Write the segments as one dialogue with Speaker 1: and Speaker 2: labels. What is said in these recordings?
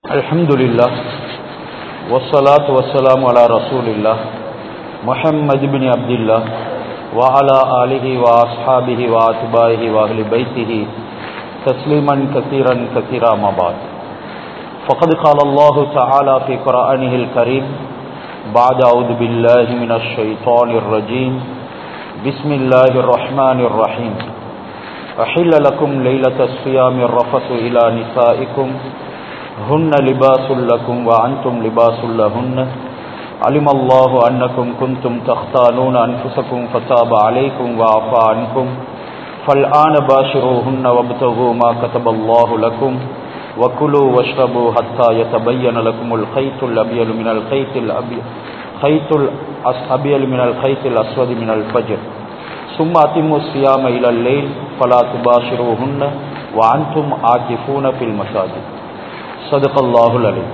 Speaker 1: الحمد لله والصلاة والسلام على رسول الله محمد بن عبد الله وعلى آله وأصحابه وأتباعه وأهل بيته تسليما كثيرا كثيرا ما بعد فقد قال الله تعالى في قرآنه الكريم بعد أعوذ بالله من الشيطان الرجيم بسم الله الرحمن الرحيم أحل لكم ليلة الصيام الرفث إلى نسائكم هن لباس لكم وأنتم لباس لهن علم الله أنكم كنتم تختانون أنفسكم فتاب عليكم وعفى عنكم فالآن باشروهن وابتغوا ما كتب الله لكم وكلوا واشربوا حتى يتبين لكم الخيط الأبيض من الخيط الأبيض خيط الأبيض من الخيط الأسود من الفجر ثم أتموا الصيام إلى الليل فلا تباشروهن وأنتم عاكفون في المساجد صدق الله العليم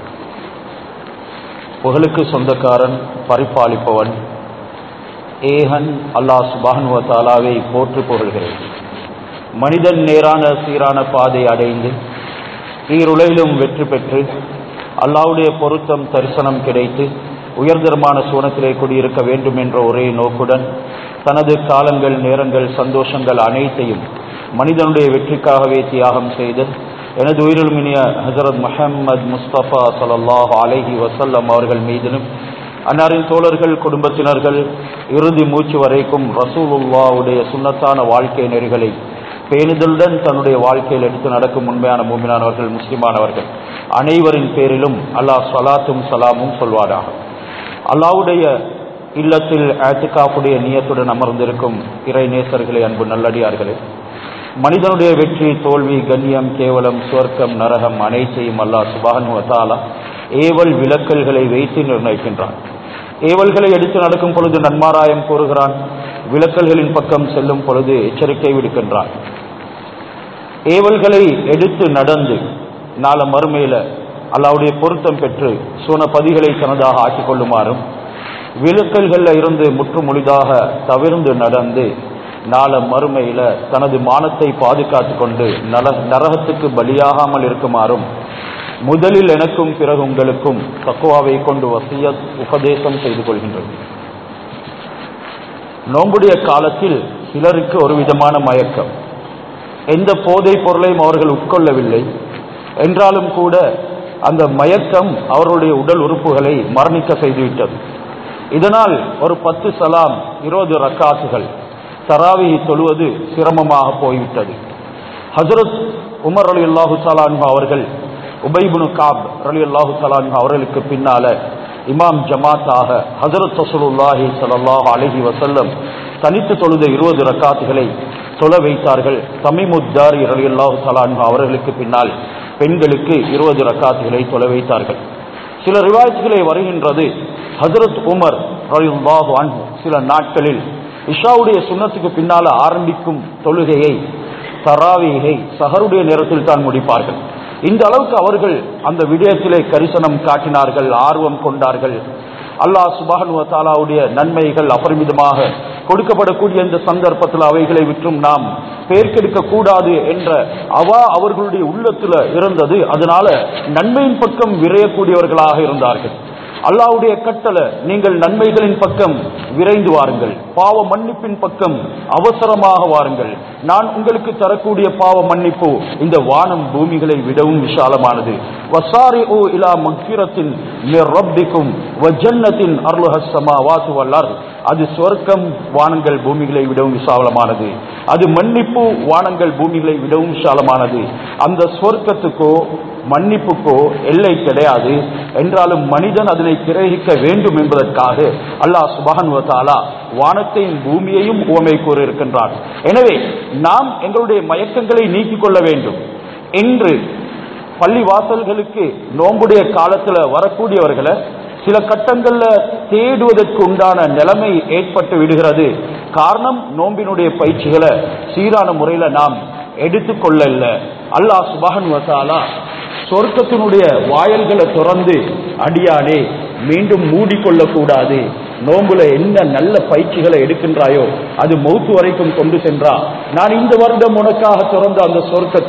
Speaker 1: புகழுக்கு சொந்தக்காரன் பரிபாலிப்பவன் ஏகன் அல்லாஹ் சுபானுவ தாலாவை போற்று புகழ்கிறேன் மனிதன் நேரான சீரான பாதை அடைந்து ஈருலகிலும் வெற்றி பெற்று அல்லாவுடைய பொருத்தம் தரிசனம் கிடைத்து உயர்தரமான சூனத்திலே குடியிருக்க வேண்டும் என்ற ஒரே நோக்குடன் தனது காலங்கள் நேரங்கள் சந்தோஷங்கள் அனைத்தையும் மனிதனுடைய வெற்றிக்காகவே தியாகம் செய்து எனது உயிரிழமினிய ஹசரத் முஹம்மது முஸ்தபா சல்லாஹ் அலஹி வசல்லம் அவர்கள் மீதிலும் அன்னாரின் தோழர்கள் குடும்பத்தினர்கள் இறுதி மூச்சு வரைக்கும் ரசூலுல்லாவுடைய சுண்ணத்தான வாழ்க்கை நெறிகளை பேணுதலுடன் தன்னுடைய வாழ்க்கையில் எடுத்து நடக்கும் உண்மையான மூமினானவர்கள் முஸ்லிமானவர்கள் அனைவரின் பேரிலும் அல்லாஹ் சலாத்தும் சலாமும் சொல்வாராக அல்லாவுடைய இல்லத்தில் ஆத்துக்காப்புடைய நியத்துடன் அமர்ந்திருக்கும் இறை நேசர்களே அன்பு நல்லடியார்களே மனிதனுடைய வெற்றி தோல்வி கண்ணியம் கேவலம் சுவர்க்கம் நரகம் அனைத்தையும் அல்லாஹ் சுபானு வத்தாலா ஏவல் விலக்கல்களை வைத்து நிர்ணயிக்கின்றான் ஏவல்களை எடுத்து நடக்கும் பொழுது நன்மாராயம் கூறுகிறான் விலக்கல்களின் பக்கம் செல்லும் பொழுது எச்சரிக்கை விடுக்கின்றான் ஏவல்களை எடுத்து நடந்து நாள மறுமையில அல்லாவுடைய பொருத்தம் பெற்று சூனப்பதிகளை தனதாக ஆக்கிக் கொள்ளுமாறும் விலக்கல்களில் இருந்து முற்றுமொழிதாக தவிர்ந்து நடந்து நாள மறுமையில தனது மானத்தை பாதுகாத்து கொண்டு நல நரகத்துக்கு பலியாகாமல் இருக்குமாறும் முதலில் எனக்கும் பிறகு உங்களுக்கும் தக்குவாவை கொண்டு வசிய உபதேசம் செய்து கொள்கின்றது நோம்புடைய காலத்தில் சிலருக்கு ஒரு விதமான மயக்கம் எந்த போதை பொருளையும் அவர்கள் உட்கொள்ளவில்லை என்றாலும் கூட அந்த மயக்கம் அவர்களுடைய உடல் உறுப்புகளை மரணிக்க செய்துவிட்டது இதனால் ஒரு பத்து சலாம் இருபது ரக்காத்துகள் தராவி தொழுவது சிரமமாக போய்விட்டது ஹசரத் உமர் அலி அல்லாஹு சலான்ஹா அவர்கள் உபைபுனு காப் அலி அல்லாஹு சலான்ஹா அவர்களுக்கு பின்னால இமாம் ஜமாத்தாக ஹசரத் ரசூலுல்லாஹி சல்லாஹ் அலஹி வசல்லம் தனித்து தொழுத இருபது ரக்காத்துகளை தொழ வைத்தார்கள் தமிமுத்தாரி அலி அல்லாஹு சலான்ஹா அவர்களுக்கு பின்னால் பெண்களுக்கு இருபது ரக்காத்துகளை தொழ வைத்தார்கள் சில ரிவாயத்துகளை வருகின்றது ஹசரத் உமர் ரலியுல்லாஹு அன்ஹு சில நாட்களில் இஷாவுடைய சுண்ணத்துக்கு பின்னால ஆரம்பிக்கும் தொழுகையை தராவிகை சஹருடைய நேரத்தில் தான் முடிப்பார்கள் இந்த அளவுக்கு அவர்கள் அந்த விடயத்திலே கரிசனம் காட்டினார்கள் ஆர்வம் கொண்டார்கள் அல்லாஹ் சுபானு தாலாவுடைய நன்மைகள் அபரிமிதமாக கொடுக்கப்படக்கூடிய இந்த சந்தர்ப்பத்தில் அவைகளை விற்றும் நாம் பேர்க்கெடுக்க கூடாது என்ற அவா அவர்களுடைய உள்ளத்துல இருந்தது அதனால நன்மையின் பக்கம் விரையக்கூடியவர்களாக இருந்தார்கள் அல்லாவுடைய கட்டளை நீங்கள் நன்மைகளின் பக்கம் விரைந்து வாருங்கள் பாவ மன்னிப்பின் பக்கம் அவசரமாக வாருங்கள் நான் உங்களுக்கு தரக்கூடிய பாவ மன்னிப்பு இந்த வானம் பூமிகளை விடவும் விசாலமானது வசாரி ஓ இலா மக்பிரத்தின் ரப்பிக்கும் வஜன்னத்தின் அருள்ஹசமா வாசு வல்லார் அது சொர்க்கம் வானங்கள் பூமிகளை விடவும் விசாலமானது அது மன்னிப்பு வானங்கள் பூமிகளை விடவும் விசாலமானது அந்த சொர்க்கத்துக்கோ மன்னிப்புக்கோ எல்லை கிடையாது என்றாலும் மனிதன் அதனை கிரகிக்க வேண்டும் என்பதற்காக அல்லாஹ் சுபஹன் வத்தாலா வானத்தையும் பூமியையும் உவமை கூறியிருக்கின்றான் எனவே நாம் எங்களுடைய மயக்கங்களை நீக்கிக் கொள்ள வேண்டும் என்று பள்ளி வாசல்களுக்கு நோம்புடைய காலத்துல வரக்கூடியவர்களை சில கட்டங்கள்ல தேடுவதற்கு உண்டான நிலைமை ஏற்பட்டு விடுகிறது காரணம் நோம்பினுடைய பயிற்சிகளை சீரான முறையில நாம் எடுத்துக்கொள்ள அல்லாஹ் சுபஹன் வசாலா சொர்க்கத்தினுடைய வாயல்களை திறந்து அடியானே மீண்டும் மூடிக்கொள்ளக் கூடாது நோம்புல என்ன நல்ல பயிற்சிகளை எடுக்கின்றாயோ அது மௌத்து வரைக்கும் கொண்டு சென்றா நான் இந்த வருடம் உனக்காக திறந்த அந்த சொர்க்கத்தை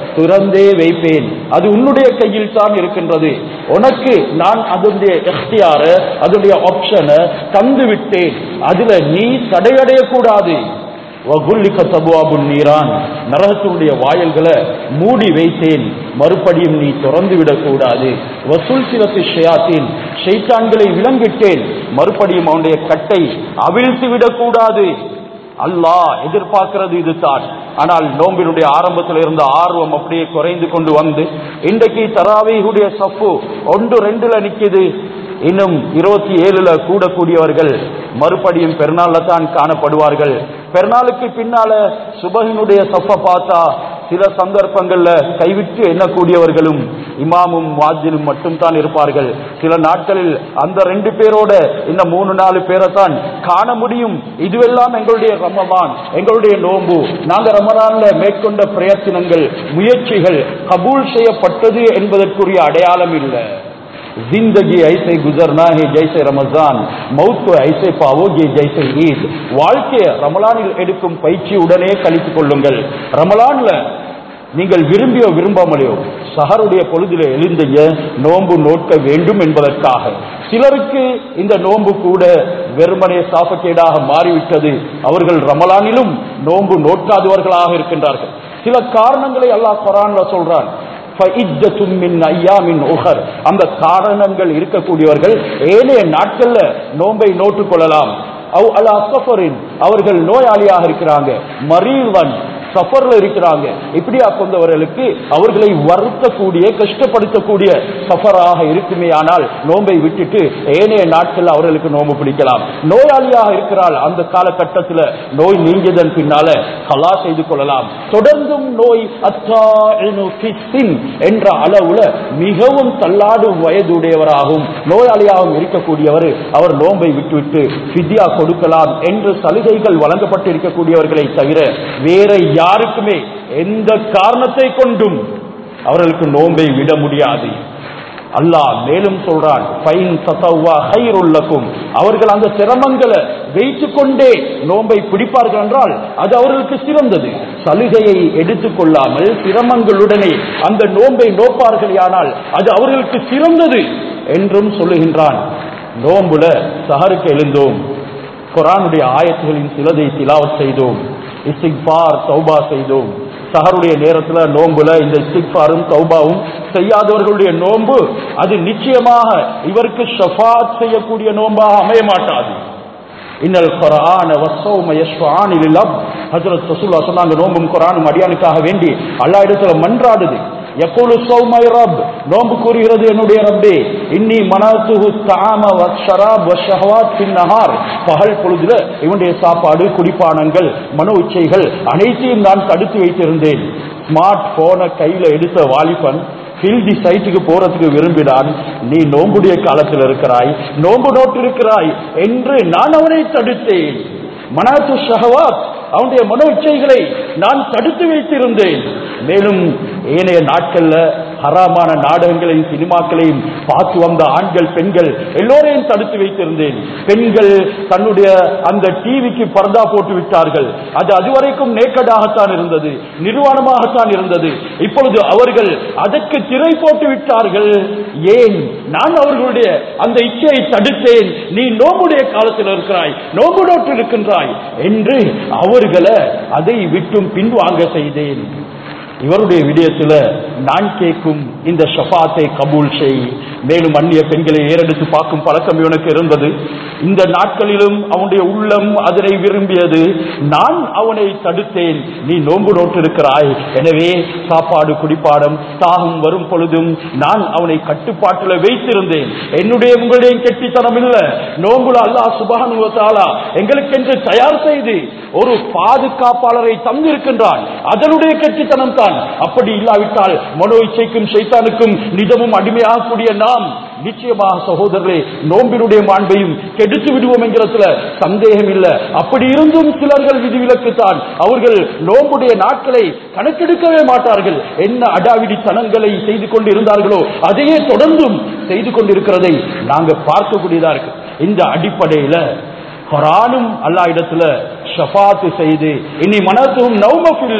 Speaker 1: துறந்தே வைப்பேன் அது உன்னுடைய கையில் தான் இருக்கின்றது உனக்கு நான் அதனுடைய எஃப்டிஆர அதனுடைய ஆப்ஷனை தந்து விட்டேன் அதுல நீ தடையடையக்கூடாது வகுல்லிக்க தபுவாபுன் நீரான் நரகத்தினுடைய வாயல்களை மூடி வைத்தேன் மறுபடியும் நீ திறந்து விடக்கூடாது வசூல் சிலத்து ஷயாத்தின் ஷைத்தான்களை விலங்கிட்டேன் மறுபடியும் அவனுடைய கட்டை அவிழ்த்து விடக்கூடாது அல்லாஹ் எதிர்பார்க்கிறது இதுதான் ஆனால் நோம்பினுடைய ஆரம்பத்தில் இருந்த ஆர்வம் அப்படியே குறைந்து கொண்டு வந்து இன்றைக்கு தராவீகுடைய சப்பு ஒன்று ரெண்டுல நிக்குது இன்னும் இருபத்தி ஏழுல கூடக்கூடியவர்கள் மறுபடியும் பெருநாள்ல தான் காணப்படுவார்கள் பெருநாளுக்கு பின்னால சுபகினுடைய சப்ப பார்த்தா சில சந்தர்ப்பங்கள்ல கைவிட்டு எண்ணக்கூடியவர்களும் இமாமும் வாஜிலும் மட்டும் தான் இருப்பார்கள் சில நாட்களில் அந்த ரெண்டு பேரோட இந்த மூணு நாலு பேரை தான் காண முடியும் இதுவெல்லாம் எங்களுடைய ரமதான் எங்களுடைய நோன்பு நாங்க ரமதான்ல மேற்கொண்ட பிரயத்தனங்கள் முயற்சிகள் கபூல் செய்யப்பட்டது என்பதற்குரிய அடையாளம் இல்லை जिंदगी ऐसे गुजरना है जैसे रमजान मौत को ऐसे पाओगे जैसे ईद வாழ்க்கைய ரமலானில் எடுக்கும் பயிற்சியுடனே கழித்துக் கொள்ளுங்கள் ரமலான்ல நீங்கள் விரும்பியோ விரும்பாமலையோ சஹருடைய பொழுதில எழுந்தீங்க நோன்பு நோட்க வேண்டும் என்பதற்காக சிலருக்கு இந்த நோன்பு கூட வெறுமனே சாபக்கேடாக மாறிவிட்டது அவர்கள் ரமலானிலும் நோன்பு நோட்காதவர்களாக இருக்கின்றார்கள் சில காரணங்களை அல்லாஹ் குரான்ல சொல்றான் அந்த காரணங்கள் இருக்கக்கூடியவர்கள் ஏனைய நாட்கள்ல நோன்பை நோட்டுக் கொள்ளலாம் அவர்கள் நோயாளியாக இருக்கிறாங்க மரீவன் சஃபர்ல இருக்கிறாங்க இப்படியா கொண்டவர்களுக்கு அவர்களை வருத்தக்கூடிய கஷ்டப்படுத்தக்கூடிய சஃபராக இருக்குமே ஆனால் நோன்பை விட்டுட்டு ஏனைய நாட்கள் அவர்களுக்கு நோன்பு பிடிக்கலாம் நோயாளியாக இருக்கிறாள் அந்த காலகட்டத்தில் நோய் நீங்கியதன் பின்னால கலா செய்து கொள்ளலாம் தொடர்ந்தும் நோய் என்ற அளவுல மிகவும் தள்ளாடும் வயதுடையவராகவும் நோயாளியாகவும் இருக்கக்கூடியவர் அவர் நோன்பை விட்டுவிட்டு ஃபித்யா கொடுக்கலாம் என்று சலுகைகள் வழங்கப்பட்டு இருக்கக்கூடியவர்களை தவிர வேற யாருக்குமே எந்த காரணத்தை கொண்டும் அவர்களுக்கு நோன்பை விட முடியாது அல்லாஹ் மேலும் சொல்றான் அவர்கள் அந்த சிரமங்களை வைத்துக் கொண்டே நோன்பை பிடிப்பார்கள் என்றால் அது அவர்களுக்கு சிறந்தது சலுகையை எடுத்துக் கொள்ளாமல் சிரமங்களுடனே அந்த நோன்பை நோப்பார்கள் ஆனால் அது அவர்களுக்கு சிறந்தது என்றும் சொல்லுகின்றான் நோம்புல சஹருக்கு எழுந்தோம் குரானுடைய ஆயத்துகளின் சிலதை திலாவத் செய்தோம் இஸ்திக்பார் தௌபா செய்தோம் சஹருடைய நேரத்துல நோன்புல இந்த இஸ்திக்பாரும் தௌபாவும் செய்யாதவர்களுடைய நோன்பு அது நிச்சயமாக இவருக்கு ஷஃபாத் செய்யக்கூடிய நோன்பாக அமைய மாட்டாது இன்னல் குரான வசௌம யஸ்வான் இலில்லப் ஹஜ்ரத் ரசூலுல்லாஹ் சொன்னாங்க நோம்பும் குரானும் அடியானுக்காக வேண்டி அல்லாஹ் இடத்துல மன்றாடுது யக்கூலு சௌமை ரப் நோம்பு கூறுகிறது என்னுடைய ரப்பே இன்னி மனத்துஹு தாம வஷராப் வஷஹவாத் பின் நஹார் பகல் பொழுதுல இவனுடைய சாப்பாடு குடிப்பானங்கள் மனோ இச்சைகள் அனைத்தையும் நான் தடுத்து வைத்திருந்தேன் ஸ்மார்ட் போனை கையில எடுத்த வாலிபன் ஹில்தி சைட்டுக்கு போறதுக்கு விரும்பினான் நீ நோம்புடைய காலத்தில் இருக்கிறாய் நோம்பு நோட்டு இருக்கிறாய் என்று நான் அவனை தடுத்தேன் மனாத்து ஷஹவாத் அவனுடைய மனோ இச்சைகளை நான் தடுத்து வைத்திருந்தேன் மேலும் ஏனைய நாட்கள்ல ஹராமான நாடகங்களையும் சினிமாக்களையும் பார்த்து வந்த ஆண்கள் பெண்கள் எல்லோரையும் தடுத்து வைத்திருந்தேன் பெண்கள் தன்னுடைய அந்த டிவிக்கு பர்தா போட்டு விட்டார்கள் அது அதுவரைக்கும் நேக்கடாகத்தான் இருந்தது நிர்வாணமாகத்தான் இருந்தது இப்பொழுது அவர்கள் அதற்கு திரை போட்டு விட்டார்கள் ஏன் நான் அவர்களுடைய அந்த இச்சையை தடுத்தேன் நீ நோம்புடைய காலத்தில் இருக்கிறாய் நோம்பு நோட்டு இருக்கின்றாய் என்று அவர்களை அதை விட்டும் பின்வாங்க செய்தேன் இவருடைய விடயத்தில் நான் கேட்கும் இந்த ஷஃபாத்தை கபூல் செய் மேலும் அந்நிய பெண்களை ஏறெடுத்து பார்க்கும் பழக்கம் இவனுக்கு இருந்தது இந்த நாட்களிலும் அவனுடைய உள்ளம் அதனை விரும்பியது நான் அவனை தடுத்தேன் நீ நோன்பு நோட்டு இருக்கிறாய் எனவே சாப்பாடு குடிப்பாடம் தாகம் வரும் பொழுதும் நான் அவனை கட்டுப்பாட்டில் வைத்திருந்தேன் என்னுடைய உங்களுடைய கெட்டித்தனம் இல்ல நோன்புல அல்லாஹ் சுபானுவத்தாலா எங்களுக்கென்று தயார் செய்து ஒரு பாதுகாப்பாளரை தந்திருக்கின்றான் அதனுடைய கெட்டித்தனம் தான் அப்படி இல்லாவிட்டால் மனோ இச்சைக்கும் சைத்தானுக்கும் நிதமும் அடிமையாகக்கூடிய நாம் நிச்சயமாக சகோதரர்களே நோம்பினுடைய மாண்பையும் கெடுத்து விடுவோம் என்கிறதுல சந்தேகம் இல்லை அப்படி இருந்தும் சிலர்கள் விதிவிலக்குத்தான் அவர்கள் நோம்புடைய நாட்களை கணக்கெடுக்கவே மாட்டார்கள் என்ன அடாவிடி தனங்களை செய்து கொண்டு இருந்தார்களோ அதையே தொடர்ந்தும் செய்து கொண்டிருக்கிறதை நாங்க பார்க்கக்கூடியதா இருக்கு இந்த அடிப்படையில குரானும் அல்லா இடத்துல ஷஃபாத்து செய்து இனி மனத்தும் நௌமஃபில்லை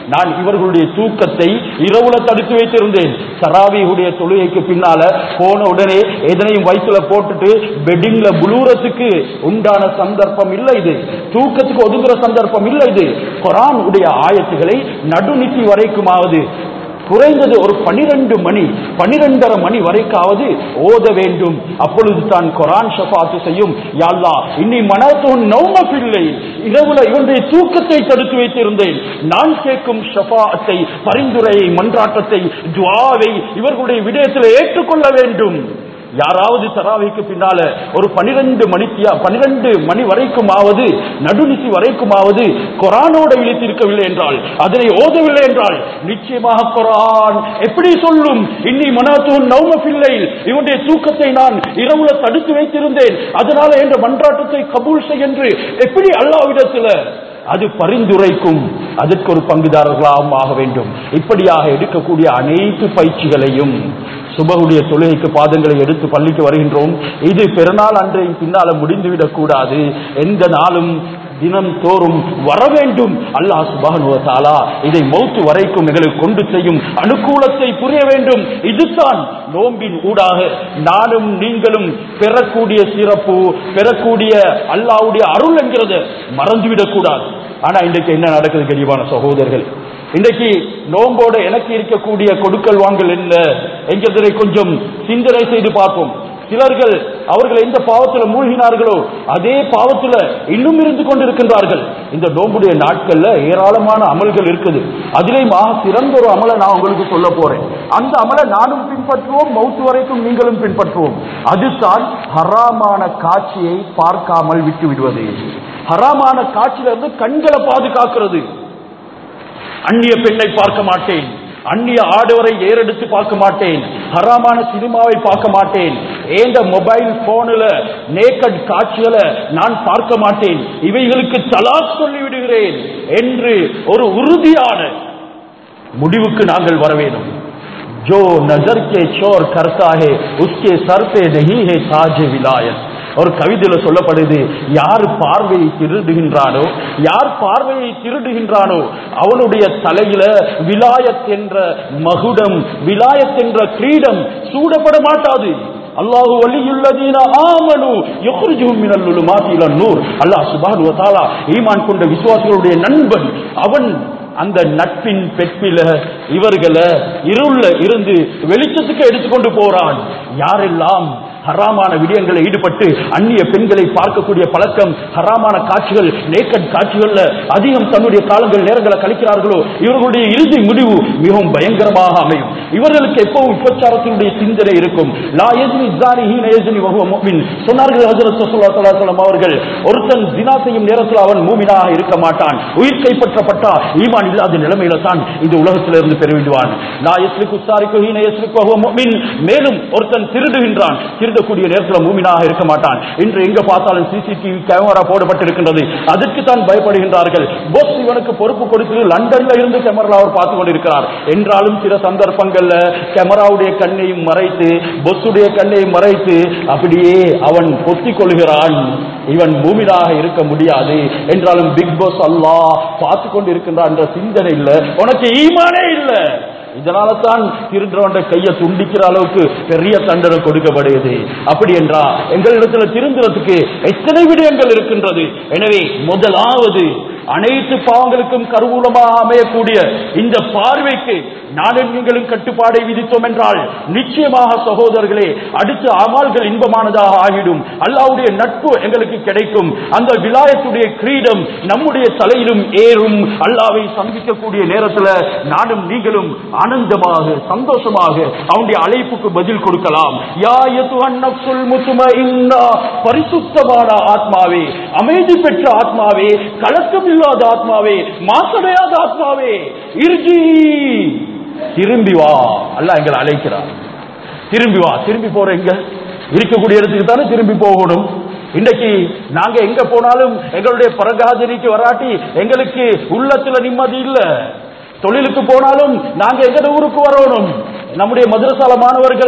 Speaker 1: நான் இவர்களுடைய தூக்கத்தை இரவுல தடுத்து வைத்திருந்தேன் சராவியுடைய தொழுகைக்கு பின்னால போன உடனே எதனையும் வயிற்றுல போட்டுட்டு பெட்டிங்ல புளூரத்துக்கு உண்டான சந்தர்ப்பம் இல்லை இது தூக்கத்துக்கு ஒதுங்குற சந்தர்ப்பம் இல்லை இது குரான் உடைய ஆயத்துகளை நடுநித்தி வரைக்குமாவது குறைந்தது ஒரு பனிரெண்டு மணி பனிரெண்டரை மணி வரைக்காவது ஓத வேண்டும் அப்பொழுது தான் குரான் ஷஃபாத்து செய்யும் யாழ்லா இன்னி மனத்தோன் நௌமப்பில்லை இரவுல இவனுடைய தூக்கத்தை தடுத்து வைத்திருந்தேன் நான் கேட்கும் ஷஃபாத்தை பரிந்துரையை மன்றாட்டத்தை துவாவை இவர்களுடைய விடயத்தில் ஏற்றுக்கொள்ள வேண்டும் யாராவது தராவிக்கு பின்னால ஒரு பனிரெண்டு மணிக்கு பனிரெண்டு மணி வரைக்குமாவது நடுநிசி வரைக்குமாவது குரானோட இழுத்திருக்கவில்லை என்றால் அதனை ஓதவில்லை என்றால் நிச்சயமாக குரான் எப்படி சொல்லும் இன்னி மனத்தூன் நௌமபில்லை இவனுடைய தூக்கத்தை நான் இரவுல தடுத்து வைத்திருந்தேன் அதனால என்ற மன்றாட்டத்தை கபூல் செய் என்று எப்படி அல்லாவிடத்துல அது பரிந்துரைக்கும் அதற்கு ஒரு பங்குதாரர்களாகவும் ஆக வேண்டும் இப்படியாக எடுக்கக்கூடிய அனைத்து பயிற்சிகளையும் சுபகுடைய தொழுகைக்கு பாதங்களை எடுத்து பள்ளிக்கு வருகின்றோம் இது பெருநாள் அன்றையும் பின்னால முடிந்துவிடக் கூடாது எந்த நாளும் தினம் தோறும் வர வேண்டும் அல்லாஹ் சுபானுவத்தாலா இதை மௌத்து வரைக்கும் எங்களுக்கு கொண்டு செய்யும் அனுகூலத்தை புரிய வேண்டும் இதுதான் நோம்பின் ஊடாக நானும் நீங்களும் பெறக்கூடிய சிறப்பு பெறக்கூடிய அல்லாவுடைய அருள் என்கிறது மறந்துவிடக் கூடாது ஆனா இன்றைக்கு என்ன நடக்குது கனிவான சகோதரர்கள் இன்றைக்கு நோம்போட எனக்கு இருக்கக்கூடிய கொடுக்கல் வாங்கல் என்ன என்கிறதை கொஞ்சம் சிந்தனை செய்து பார்ப்போம் சிலர்கள் அவர்கள் எந்த பாவத்தில் மூழ்கினார்களோ அதே பாவத்தில் இன்னும் இருந்து கொண்டிருக்கின்றார்கள் இந்த நோம்புடைய நாட்கள்ல ஏராளமான அமல்கள் இருக்குது அதிலேயும் ஆக சிறந்த ஒரு அமலை நான் உங்களுக்கு சொல்ல போறேன் அந்த அமலை நானும் பின்பற்றுவோம் மௌத்து வரைக்கும் நீங்களும் பின்பற்றுவோம் அதுதான் ஹராமான காட்சியை பார்க்காமல் விட்டு விடுவது ஹராமான காட்சியிலிருந்து கண்களை பாதுகாக்கிறது அந்நிய பெண்ணை பார்க்க மாட்டேன் அந்நிய ஆடவரை ஏறெடுத்து பார்க்க மாட்டேன் ஹராமான சினிமாவை பார்க்க மாட்டேன் ஏந்த மொபைல் போன்ல நேக்கட் காட்சிகளை நான் பார்க்க மாட்டேன் இவைகளுக்கு தலாக் சொல்லி விடுகிறேன் என்று ஒரு உறுதியான முடிவுக்கு நாங்கள் வர வேண்டும் जो नजर के चोर करता है उसके सर पे नहीं है ताज विलायत ஒரு கவிதையில சொல்லப்படுது யார் பார்வையை திருடுகின்றானோ யார் பார்வையை திருடுகின்றானோ அவனுடைய தலையில விலாயத் என்ற மகுடம் விலாயத் என்ற கிரீடம் சூடப்பட மாட்டாது அல்லாஹு வலியுள்ளதீன ஆமனு யுக்ரிஜுஹும் மினல் லுலுமாத்தி இலன் நூர் அல்லாஹ் சுப்ஹானஹு வ தஆலா ஈமான் கொண்ட விசுவாசிகளுடைய நண்பன் அவன் அந்த நட்பின் பெற்பில இவர்களை இருள இருந்து வெளிச்சத்துக்கு எடுத்துக்கொண்டு போறான் யாரெல்லாம் ஹராமான விடயங்களை ஈடுபட்டு அந்நிய பெண்களை பார்க்கக்கூடிய பழக்கம் ஹராமான காட்சிகள் நேக்கட் காட்சிகள்ல அதிகம் தன்னுடைய காலங்கள் நேரங்களை கழிக்கிறார்களோ இவர்களுடைய இறுதி முடிவு மிகவும் பயங்கரமாக அமையும் இவர்களுக்கு எப்பவும் விபச்சாரத்தினுடைய சிந்தனை இருக்கும் லா எஜ்னி ஜானி ஹீன எஜ்னி வஹுவ முஃமின் சொன்னார்கள் ஹஜ்ரத் ஸல்லல்லாஹு அலைஹி வஸல்லம் அவர்கள் ஒருத்தன் ஜினா செய்யும் நேரத்தில் அவன் மூமினாக இருக்க மாட்டான் உயிர் கைப்பற்றப்பட்டா ஈமான் இல்லாத நிலைமையில தான் இந்த உலகத்திலிருந்து பெருவிடுவான் லா யஸ்ரிகு சாரிகு ஹீன யஸ்ரிகு வஹுவ முஃமின் மேலும் ஒருத்தன் திருடுகின்றான் திருடக்கூடிய நேரத்தில் மூமினாக இருக்க மாட்டான் இன்று எங்க பார்த்தாலும் சிசிடிவி கேமரா போடப்பட்டிருக்கின்றது அதற்கு தான் பயப்படுகின்றார்கள் போஸ் இவனுக்கு பொறுப்பு கொடுத்து லண்டன்ல இருந்து கேமரா அவர் பார்த்து கொண்டிருக்கிறார் என்றாலும் சில சந்தர்ப்பங்கள்ல கேமராவுடைய கண்ணையும் மறைத்து பொஸ்ஸுடைய கண்ணையும் மறைத்து அப்படியே அவன் பொத்திக் கொள்கிறான் இவன் பூமியாக இருக்க முடியாது என்றாலும் பிக் பாஸ் அல்லாஹ் பார்த்து கொண்டு இருக்கின்றான் என்ற சிந்தனை இல்ல உனக்கு ஈமானே இல்லை இதனால தான் திருன்றவன் கையை துண்டிக்கிற அளவுக்கு பெரிய தண்டனை கொடுக்கப்படுகிறது அப்படி என்றா எங்களிடத்துல திருந்துறதுக்கு எத்தனை விடயங்கள் இருக்கின்றது எனவே முதலாவது அனைத்து பாவங்களுக்கும் கருவூலமாக அமையக்கூடிய இந்த பார்வைக்கு நானும் நீங்களும் கட்டுப்பாடை விதித்தோம் என்றால் நிச்சயமாக சகோதரர்களே அடுத்த அமால்கள் இன்பமானதாக ஆகிடும் அல்லாவுடைய நட்பு எங்களுக்கு கிடைக்கும் அந்த விலாயத்துடைய கிரீடம் நம்முடைய தலையிலும் ஏறும் அல்லாவை சந்திக்கக்கூடிய நேரத்தில் நானும் நீங்களும் ஆனந்தமாக சந்தோஷமாக அவனுடைய அழைப்புக்கு பதில் கொடுக்கலாம் யா யதுஹன் நஃப்ஸுல் முத்மஇன்னா பரிசுத்தமான ஆத்மாவே அமைதி பெற்ற ஆத்மாவே கலக்கம் இல்லாத ஆத்மாவே மாசடையாத ஆத்மாவே இர்ஜி திரும்பி வா அல்லாஹ் எங்களை அழைக்கிறார் திரும்பி வா திரும்பி போற எங்க இருக்கக்கூடிய இடத்துக்கு தானே திரும்பி போகணும் இன்றைக்கு நாங்க எங்க போனாலும் எங்களுடைய பரகாஜனிக்கு வராட்டி எங்களுக்கு உள்ளத்துல நிம்மதி இல்ல தொழிலுக்கு போனாலும் நாங்க எங்க ஊருக்கு வரணும் நம்முடைய மதுரசால மாணவர்கள்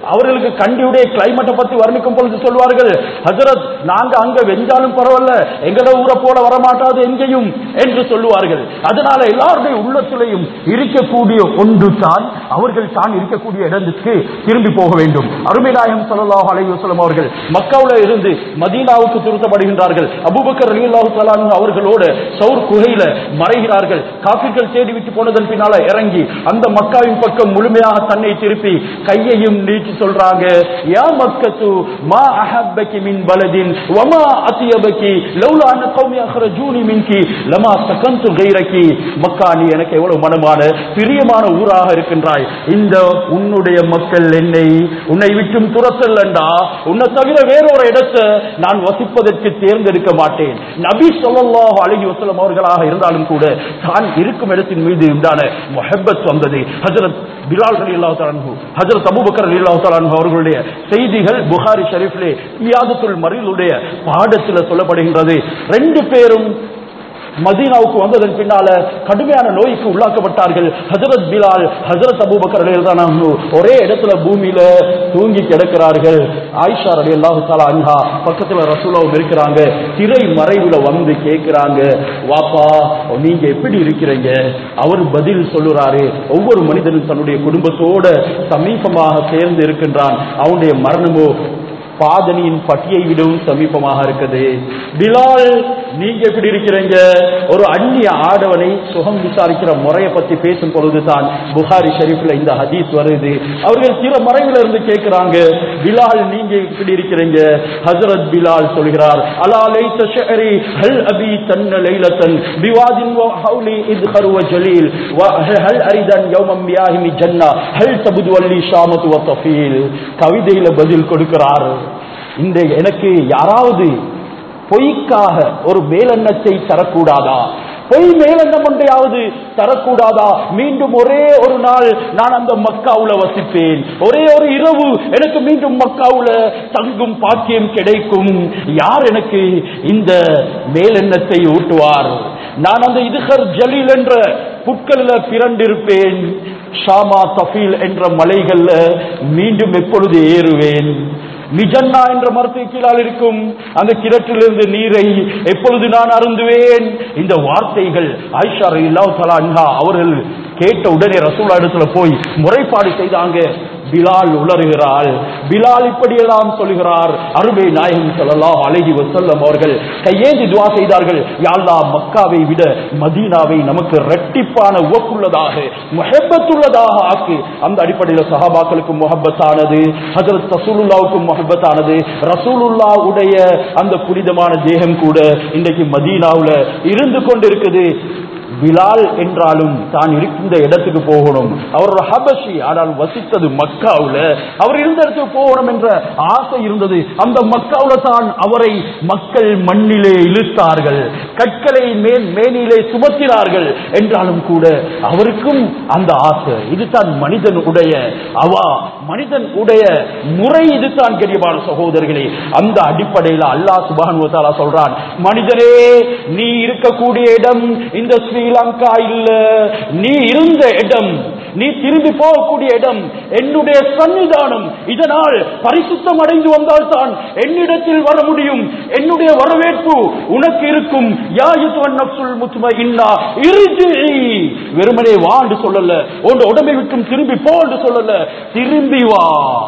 Speaker 1: அவர்களுக்கு கண்டியுடைய கிளைமேட்டை பத்தி வர்ணிக்கும் பொழுது சொல்வார்கள் ஹசரத் நாங்க அங்க வெஞ்சாலும் பரவாயில்ல எங்கள ஊரை போல வரமாட்டாது எங்கேயும் என்று சொல்லுவார்கள் அதனால எல்லாருடைய உள்ளத்திலையும் இருக்கக்கூடிய ஒன்று தான் அவர்கள் தான் இருக்கக்கூடிய இடத்துக்கு திரும்பி போக வேண்டும் அருமைநாயகம் ஸல்லல்லாஹு அலைஹி வஸல்லம் அவர்கள் மக்காவுல இருந்து மதீனாவுக்கு திருத்தப்படுகின்றார்கள் அபூபக்கர் ரலியல்லாஹு தஆலா அன்ஹு அவர்களோடு சௌர் குகையில மறைகிறார்கள் காபிர்கள் தேடி விட்டு போனதன் பின்னால இறங்கி அந்த மக்காவின் பக்கம் முழுமையாக தன்னை திருப்பி கையையும் நீட்டி சொல்றாங்க யா மக்கத்து மா அஹப்பகி மின் பலதின் வமா அத்தியபகி லௌலா அன்ன கௌமி அஹ்ரஜூனி மின்கி லமா சகந்து கைரகி மக்கா நீ எனக்கு எவ்வளவு மனமான பிரியமான ஊராக இருக்கின்றாய் இந்த உன்னுடைய மக்கள் என்னை உன்னை விட்டும் துரத்தல்லண்டா உன்னை தவிர வேறொரு இடத்தை நான் வசிப்பதற்கு தேர்ந்தெடுக்க மாட்டேன் நபி ஸல்லல்லாஹு அலைஹி வஸல்லம் அவர்களாக இருந்தாலும் கூட தான் இருக்கும் இடத்தின் மீது உண்டான முஹப்பத் வந்தது ஹஜரத் பிலால் ரலியல்லாஹு தஆலா அன்ஹு ஹஜரத் அபூபக்கர் ரலியல்லாஹு தஆலா அன்ஹு அவர்களுடைய செய்திகள் புகாரி ஷரீஃபிலே இயாதத்துல் மரீலுடைய பாடத்தில் சொல்லப்படுகின்றது ரெண்டு பேரும் மதீனாவுக்கு வந்ததன் பின்னால கடுமையான நோய்க்கு உள்ளாக்கப்பட்டார்கள் ஹஜரத் பிலால் ஹஜரத் அபூபக்கர் ரலியல்லாஹு அன்ஹு ஒரே இடத்துல பூமியில தூங்கி கிடக்கிறார்கள் ஆயிஷா ரலியல்லாஹு தஆலா அன்ஹா பக்கத்துல ரசூலாவும் இருக்கிறாங்க திரை மறைவுல வந்து கேட்கிறாங்க வாப்பா நீங்க எப்படி இருக்கிறீங்க அவர் பதில் சொல்லுறாரு ஒவ்வொரு மனிதனும் தன்னுடைய குடும்பத்தோட சமீபமாக சேர்ந்து இருக்கின்றான் அவனுடைய மரணமோ பாதனியின் பட்டியை விடவும் சமீபமாக இருக்குது பிலால் நீங்க எப்படி இருக்கிறீங்க ஒரு அந்நிய ஆடவனை சுகம் விசாரிக்கிற முறையை பத்தி பேசும் பொழுதுதான் புகாரி ஷெரீஃப்ல இந்த ஹதீஸ் வருது அவர்கள் சில மறைவுல இருந்து கேட்கிறாங்க பிலால் நீங்க எப்படி இருக்கிறீங்க ஹஜரத் பிலால் சொல்கிறார் அலா லைத்த ஷஅரி ஹல் அபி தன்ன லைலத்தன் பிவாதின் வ ஹவுலி இத்ஹர் வ ஜலீல் வ ஹல் அரிதன் யௌமம் மியாஹிமி ஜன்னா ஹல் தபுது வல்லி ஷாமத்து வ தஃபீல் கவிதையில பதில் கொடுக்கிறார் இந்த எனக்கு யாராவது பொய்க்காக ஒரு மேலெண்ணத்தை தரக்கூடாதா பொய் மேலெண்ணம் ஒன்றையாவது தரக்கூடாதா மீண்டும் ஒரே ஒரு நாள் நான் அந்த மக்காவுல வசிப்பேன் ஒரே ஒரு இரவு எனக்கு மீண்டும் மக்காவுல தங்கும் பாக்கியம் கிடைக்கும் யார் எனக்கு இந்த மேலெண்ணத்தை ஊட்டுவார் நான் அந்த இதுகர் ஜலீல் என்ற புட்களில் பிறண்டிருப்பேன் ஷாமா தஃபீல் என்ற மலைகள்ல மீண்டும் எப்பொழுது ஏறுவேன் மிஜன்னா என்ற மரத்துக்கு கீழால் இருக்கும் அந்த கிணற்றிலிருந்து நீரை எப்பொழுது நான் அருந்துவேன் இந்த வார்த்தைகள் ஆயிஷா இல்லாஹ் தலா அன்ஹா அவர்கள் கேட்ட உடனே ரசூலா இடத்துல போய் முறைப்பாடு செய்தாங்க பிலால் உளறுகிறாள் பிலால் இப்படியெல்லாம் சொல்கிறார் அருமை நாயகம் ஸல்லல்லாஹு அலைஹி வஸல்லம் அவர்கள் கையேந்தி துஆ செய்தார்கள் யா அல்லாஹ் மக்காவை விட மதீனாவை நமக்கு இரட்டிப்பான உவப்புள்ளதாக முஹப்பத்துள்ளதாக ஆக்கு அந்த அடிப்படையில் சஹாபாக்களுக்கு முஹப்பத்தானது ஹஜரத் ரசூலுல்லாவுக்கு முஹப்பத்தானது ரசூலுல்லாவுடைய அந்த புனிதமான தேகம் கூட இன்றைக்கு மதீனாவுல இருந்து கொண்டிருக்குது பிலால் என்றாலும் தான் இருக்கின்ற இடத்துக்கு போகணும் அவர் ஒரு ஹபஷி ஆனால் வசித்தது மக்காவுல அவர் இருந்த இடத்துக்கு போகணும் என்ற ஆசை இருந்தது அந்த மக்காவுல தான் அவரை மக்கள் மண்ணிலே இழுத்தார்கள் கற்களை மேல் மேனிலே சுமத்தினார்கள் என்றாலும் கூட அவருக்கும் அந்த ஆசை இதுதான் மனிதன் உடைய அவா மனிதன் உடைய முறை இதுதான் கரியமான சகோதரர்களே அந்த அடிப்படையில் அல்லாஹ் சுபான் சொல்றான் மனிதனே நீ இருக்கக்கூடிய இடம் இந்த ஸ்ரீலங்கா இல்ல நீ இருந்த இடம் நீ திரும்பி போகக்கூடிய இடம் என்னுடைய சன்னிதானம் இதனால் பரிசுத்தம் அடைந்து வந்தால்தான் என்னிடத்தில் வர முடியும் என்னுடைய வரவேற்பு உனக்கு இருக்கும் யாயுத்துவன் நப்சுல் முத்தும இன்னா இறுதி வெறுமனே வா என்று சொல்லல உன் உடம்பை விட்டும் திரும்பி போ என்று சொல்லல திரும்பி வா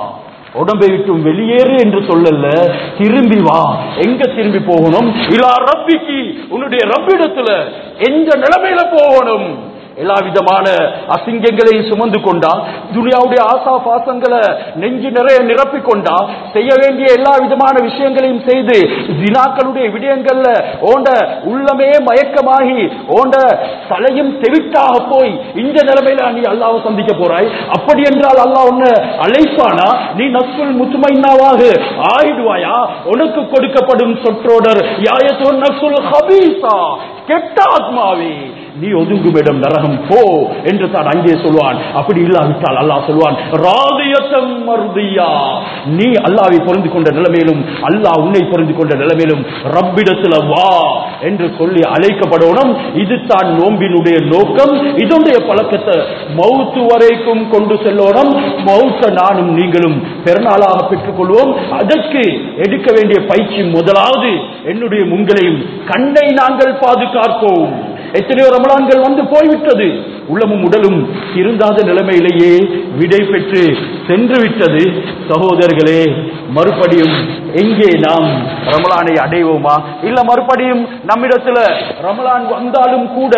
Speaker 1: உடம்பை விட்டும் வெளியேறு என்று சொல்லல திரும்பி வா எங்க திரும்பி போகணும் இலா ரப்பிக்கு உன்னுடைய ரப்பிடத்துல எந்த நிலைமையில போகணும் எல்லா விதமான அசிங்கங்களையும் சுமந்து கொண்டா துனியாவுடைய ஆசா பாசங்களை நெஞ்சு நிறைய நிரப்பிக் கொண்டா செய்ய வேண்டிய எல்லா விதமான விஷயங்களையும் செய்து வினாக்களுடைய விடயங்கள்ல ஓண்ட உள்ளமே மயக்கமாகி ஓண்ட தலையும் தெவிட்டாக போய் இந்த நிலைமையில நீ அல்லாஹ் சந்திக்க போறாய் அப்படி என்றால் அல்லாஹ் உன்னை அழைப்பானா நீ நஸ்புல் முத்துமைனாவாக ஆயிடுவாயா உனக்கு கொடுக்கப்படும் சொற்றோடர் யாயத்தோர் நஸ்புல் ஹபீசா கெட்ட ஆத்மாவே நீ ஒதுங்கும் இடம் நரகம் போ என்று தான் அங்கே சொல்வான் அப்படி இல்லாவிட்டால் அல்லாஹ் சொல்வான் ராதியத்தம் மருதியா நீ அல்லாவை பொருந்து கொண்ட நிலைமையிலும் அல்லாஹ் உன்னை பொருந்து கொண்ட நிலைமையிலும் ரப்பிடத்துல வா என்று சொல்லி அழைக்கப்படணும் இது தான் நோம்பினுடைய நோக்கம் இதனுடைய பழக்கத்தை மௌத்து வரைக்கும் கொண்டு செல்லணும் மௌத்த நானும் நீங்களும் பெருநாளாக பெற்றுக் கொள்வோம் அதற்கு எடுக்க வேண்டிய பயிற்சி முதலாவது என்னுடைய உங்களையும் கண்ணை நாங்கள் பாதுகாப்போம் எத்தனையோ ரமலான்கள் வந்து போய்விட்டது உள்ளமும் உடலும் இருந்தாத நிலைமையிலேயே விடை பெற்று சென்று விட்டது சகோதரர்களே மறுபடியும் எங்கே நாம் ரமலானை அடைவோமா இல்ல மறுபடியும் நம்மிடத்துல ரமலான் வந்தாலும் கூட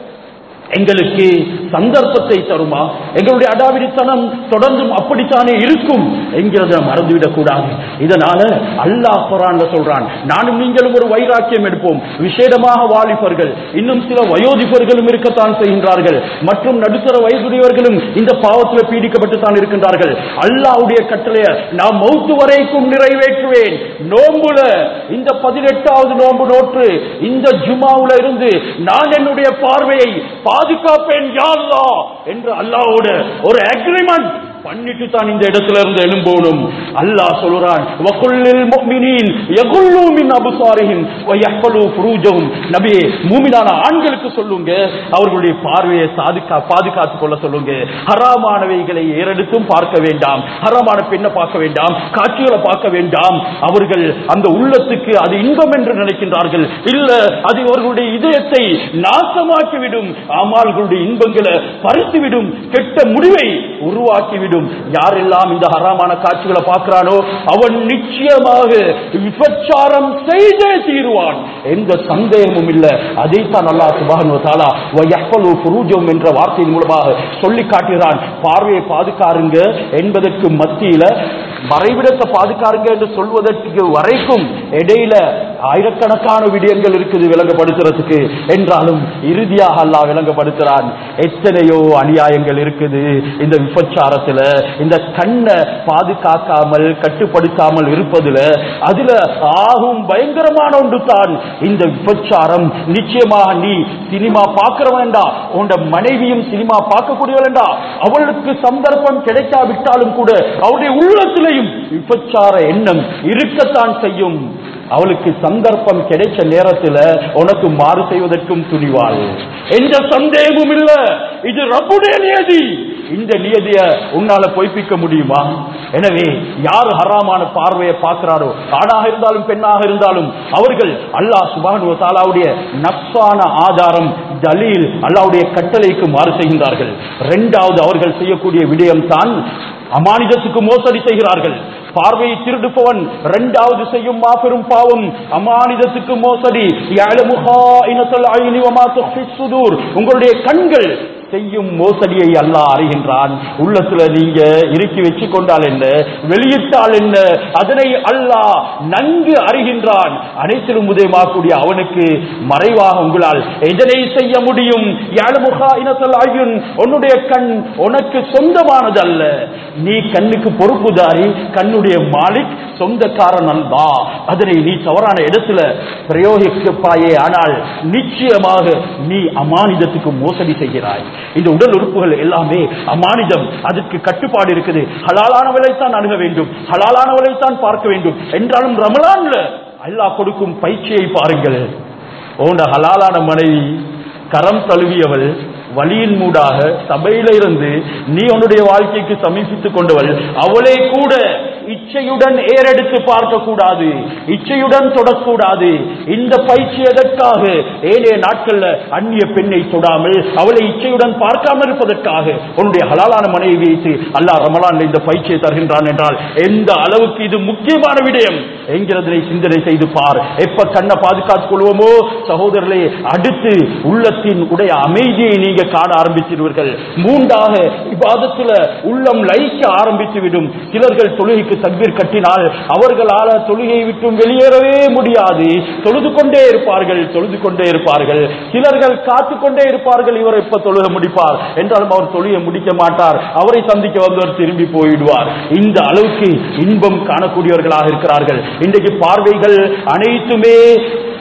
Speaker 1: எங்களுக்கு சந்தர்ப்பத்தை தருமா எங்களுடைய அடாவிடித்தனம் தொடர்ந்தும் அப்படித்தானே இருக்கும் என்கிறத மறந்துவிடக் கூடாது இதனால அல்லாஹ் குரான்ல சொல்றான் நானும் நீங்களும் ஒரு வைராக்கியம் எடுப்போம் விசேடமாக வாலிபர்கள் இன்னும் சில வயோதிபர்களும் இருக்கத்தான் செய்கின்றார்கள் மற்றும் நடுத்தர வயதுடையவர்களும் இந்த பாவத்தில் பீடிக்கப்பட்டு தான் இருக்கின்றார்கள் அல்லாஹ்வுடைய கட்டளைய நான் மௌத்து வரைக்கும் நிறைவேற்றுவேன் நோம்புல இந்த பதினெட்டாவது நோன்பு நோற்று இந்த ஜுமாவுல இருந்து நான் என்னுடைய பார்வையை பாதுகாப்பேன் யா அல்லாஹ் என்று அல்லாஹ்வோட ஒரு அக்ரிமெண்ட் பண்ணிட்டு தான் இந்த இடத்துல இருந்து எழும்போனும் அல்லாஹ் சொல்றான் வகுல்லில் முஃமினீன் யகுல்லு மின் அப்சாரிஹிம் வ யஹ்ஃபலு ஃபுரூஜஹும் நபியே மூமினான ஆண்களுக்கு சொல்லுங்க அவர்களுடைய பார்வையை சாதுக்கா பாதுகாத்துக் கொள்ள சொல்லுங்க ஹராமானவைகளை ஏறெடுத்தும் பார்க்க வேண்டாம் ஹராமான பெண்ணை பார்க்க வேண்டாம் காட்சிகளை பார்க்க வேண்டாம் அவர்கள் அந்த உள்ளத்துக்கு அது இன்பம் என்று நினைக்கின்றார்கள் இல்ல அது அவர்களுடைய இதயத்தை நாசமாக்கிவிடும் அமால்களுடைய இன்பங்களை பறித்துவிடும் கெட்ட முடிவை உருவாக்கிவிடும் யாரெல்லாம் இந்த ஹராமான காட்சிகளை பார்க்கிறானோ அவன் நிச்சயமாக விபச்சாரம் செய்தே தீருவான் எந்த சந்தேகமும் இல்ல அதைத்தான் அல்லாஹ் சுபானு தாலா வயஃபலு புரூஜம் என்ற வார்த்தையின் மூலமாக சொல்லி காட்டுகிறான் பார்வையை பாதுகாருங்க என்பதற்கு மத்தியில மறைவிடத்தை பாதுகாருங்க என்று சொல்வதற்கு வரைக்கும் இடையில ஆயிரக்கணக்கான விடயங்கள் இருக்குது விளங்கப்படுத்துறதுக்கு என்றாலும் இறுதியாக அல்லாஹ் விளங்கப்படுத்துறான் எத்தனையோ அநியாயங்கள் இருக்குது இந்த விபச்சாரத்துல இந்த கண்ணை பாதுகாக்காமல் கட்டுப்படுத்தாமல் இருப்பதுல அதுல ஆகும் பயங்கரமான ஒன்று தான் இந்த விபச்சாரம் நிச்சயமாக நீ சினிமா பார்க்கிற வேண்டாம் உன் மனைவியும் சினிமா பார்க்கக்கூடிய வேண்டாம் அவளுக்கு சந்தர்ப்பம் கிடைக்காவிட்டாலும் கூட அவருடைய உள்ளத்திலையும் விபச்சார எண்ணம் இருக்கத்தான் செய்யும் அவளுக்கு சந்தர்ப்பம் கிடைச்ச நேரத்தில் உனக்கு மாறு செய்வதற்கும் துணிவாள் எந்த சந்தேகமும் இல்ல இது ரப்புடைய நியதி இந்த நியதிய உன்னால பொய்ப்பிக்க முடியுமா எனவே யார் ஹராமான பார்வையை பார்க்கிறாரோ ஆணாக இருந்தாலும் பெண்ணாக இருந்தாலும் அவர்கள் அல்லாஹ் சுபானு தாலாவுடைய நப்சான ஆதாரம் தலீல் அல்லாவுடைய கட்டளைக்கு மாறு செய்கின்றார்கள் இரண்டாவது அவர்கள் செய்யக்கூடிய விடயம் தான் அமானிதத்துக்கு மோசடி செய்கிறார்கள் பார்வையை திருடுப்பவன் இரண்டாவது செய்யும் மாபெரும் பாவம் அமானிதத்துக்கு மோசடி யஅலமுஹா இனத்தல் ஐனி வமா துஃபிஸ் சுதூர் உங்களுடைய கண்கள் செய்யும் மோசடியை அல்லாஹ் அறிகின்றான் உள்ளத்துல நீங்க இறுக்கி வச்சு கொண்டால் என்ன வெளியிட்டால் என்ன அதனை அல்லாஹ் நன்கு அறிகின்றான் அனைத்திலும் உதயமாக்கூடிய அவனுக்கு மறைவாக உங்களால் எதனை செய்ய முடியும் யாழமுகா இனத்தல் ஆகியும் உன்னுடைய கண் உனக்கு சொந்தமானது அல்ல நீ கண்ணுக்கு பொறுப்புதாரி கண்ணுடைய மாலிக் சொந்தக்காரன் அல்லா அதனை நீ தவறான இடத்துல பிரயோகிப்பாயே ஆனால் நிச்சயமாக நீ அமானிதத்துக்கு மோசடி செய்கிறாய் இந்த உடல் உறுப்புகள் எல்லாமே அமானிதம் அதற்கு கட்டுப்பாடு இருக்குது ஹலாலானவளை தான் அணுக வேண்டும் ஹலாலானவளை தான் பார்க்க வேண்டும் என்றாலும் ரமலான்ல அல்லாஹ் கொடுக்கும் பயிற்சியை பாருங்கள் ஓண்ட ஹலாலான மனைவி கரம் தழுவியவள் வழியின் மூடாக சபையில இருந்து நீ உன்னுடைய வாழ்க்கைக்கு சமீபித்துக் கொண்டவள் அவளே கூட இச்சையுடன் ஏறெடுத்து பார்க்க கூடாது இச்சையுடன் தொடக்கூடாது இந்த பயிற்சி எதற்காக ஏனைய நாட்கள்ல அந்நிய பெண்ணை தொடாமல் அவளை இச்சையுடன் பார்க்காமல் இருப்பதற்காக உன்னுடைய ஹலாலான மனைவி வைத்து அல்லாஹ் ரமலான் இந்த பயிற்சியை தருகின்றான் என்றால் எந்த அளவுக்கு இது முக்கியமான விடயம் என்கிறதனை சிந்தனை செய்து பார் எப்ப கண்ணை பாதுகாத்துக் கொள்வோமோ சகோதரர்களே அடுத்து உள்ளத்தின் உடைய அமைதியை நீங்க காண ஆரம்பித்திருவீர்கள் மூன்றாக இவ்வாதத்துல உள்ளம் லயிக்க ஆரம்பித்து விடும் சிலர்கள் தொழுகைக்கு தக்பீர் கட்டினால் அவர்களால தொழுகையை விட்டும் வெளியேறவே முடியாது தொழுது கொண்டே இருப்பார்கள் தொழுது கொண்டே இருப்பார்கள் சிலர்கள் காத்து கொண்டே இருப்பார்கள் இவர் எப்ப தொழுக முடிப்பார் என்றாலும் அவர் தொழுகை முடிக்க மாட்டார் அவரை சந்திக்க வந்தவர் திரும்பி போயிடுவார் இந்த அளவுக்கு இன்பம் காணக்கூடியவர்களாக இருக்கிறார்கள் இன்றைக்கு பார்வைகள் அனைத்துமே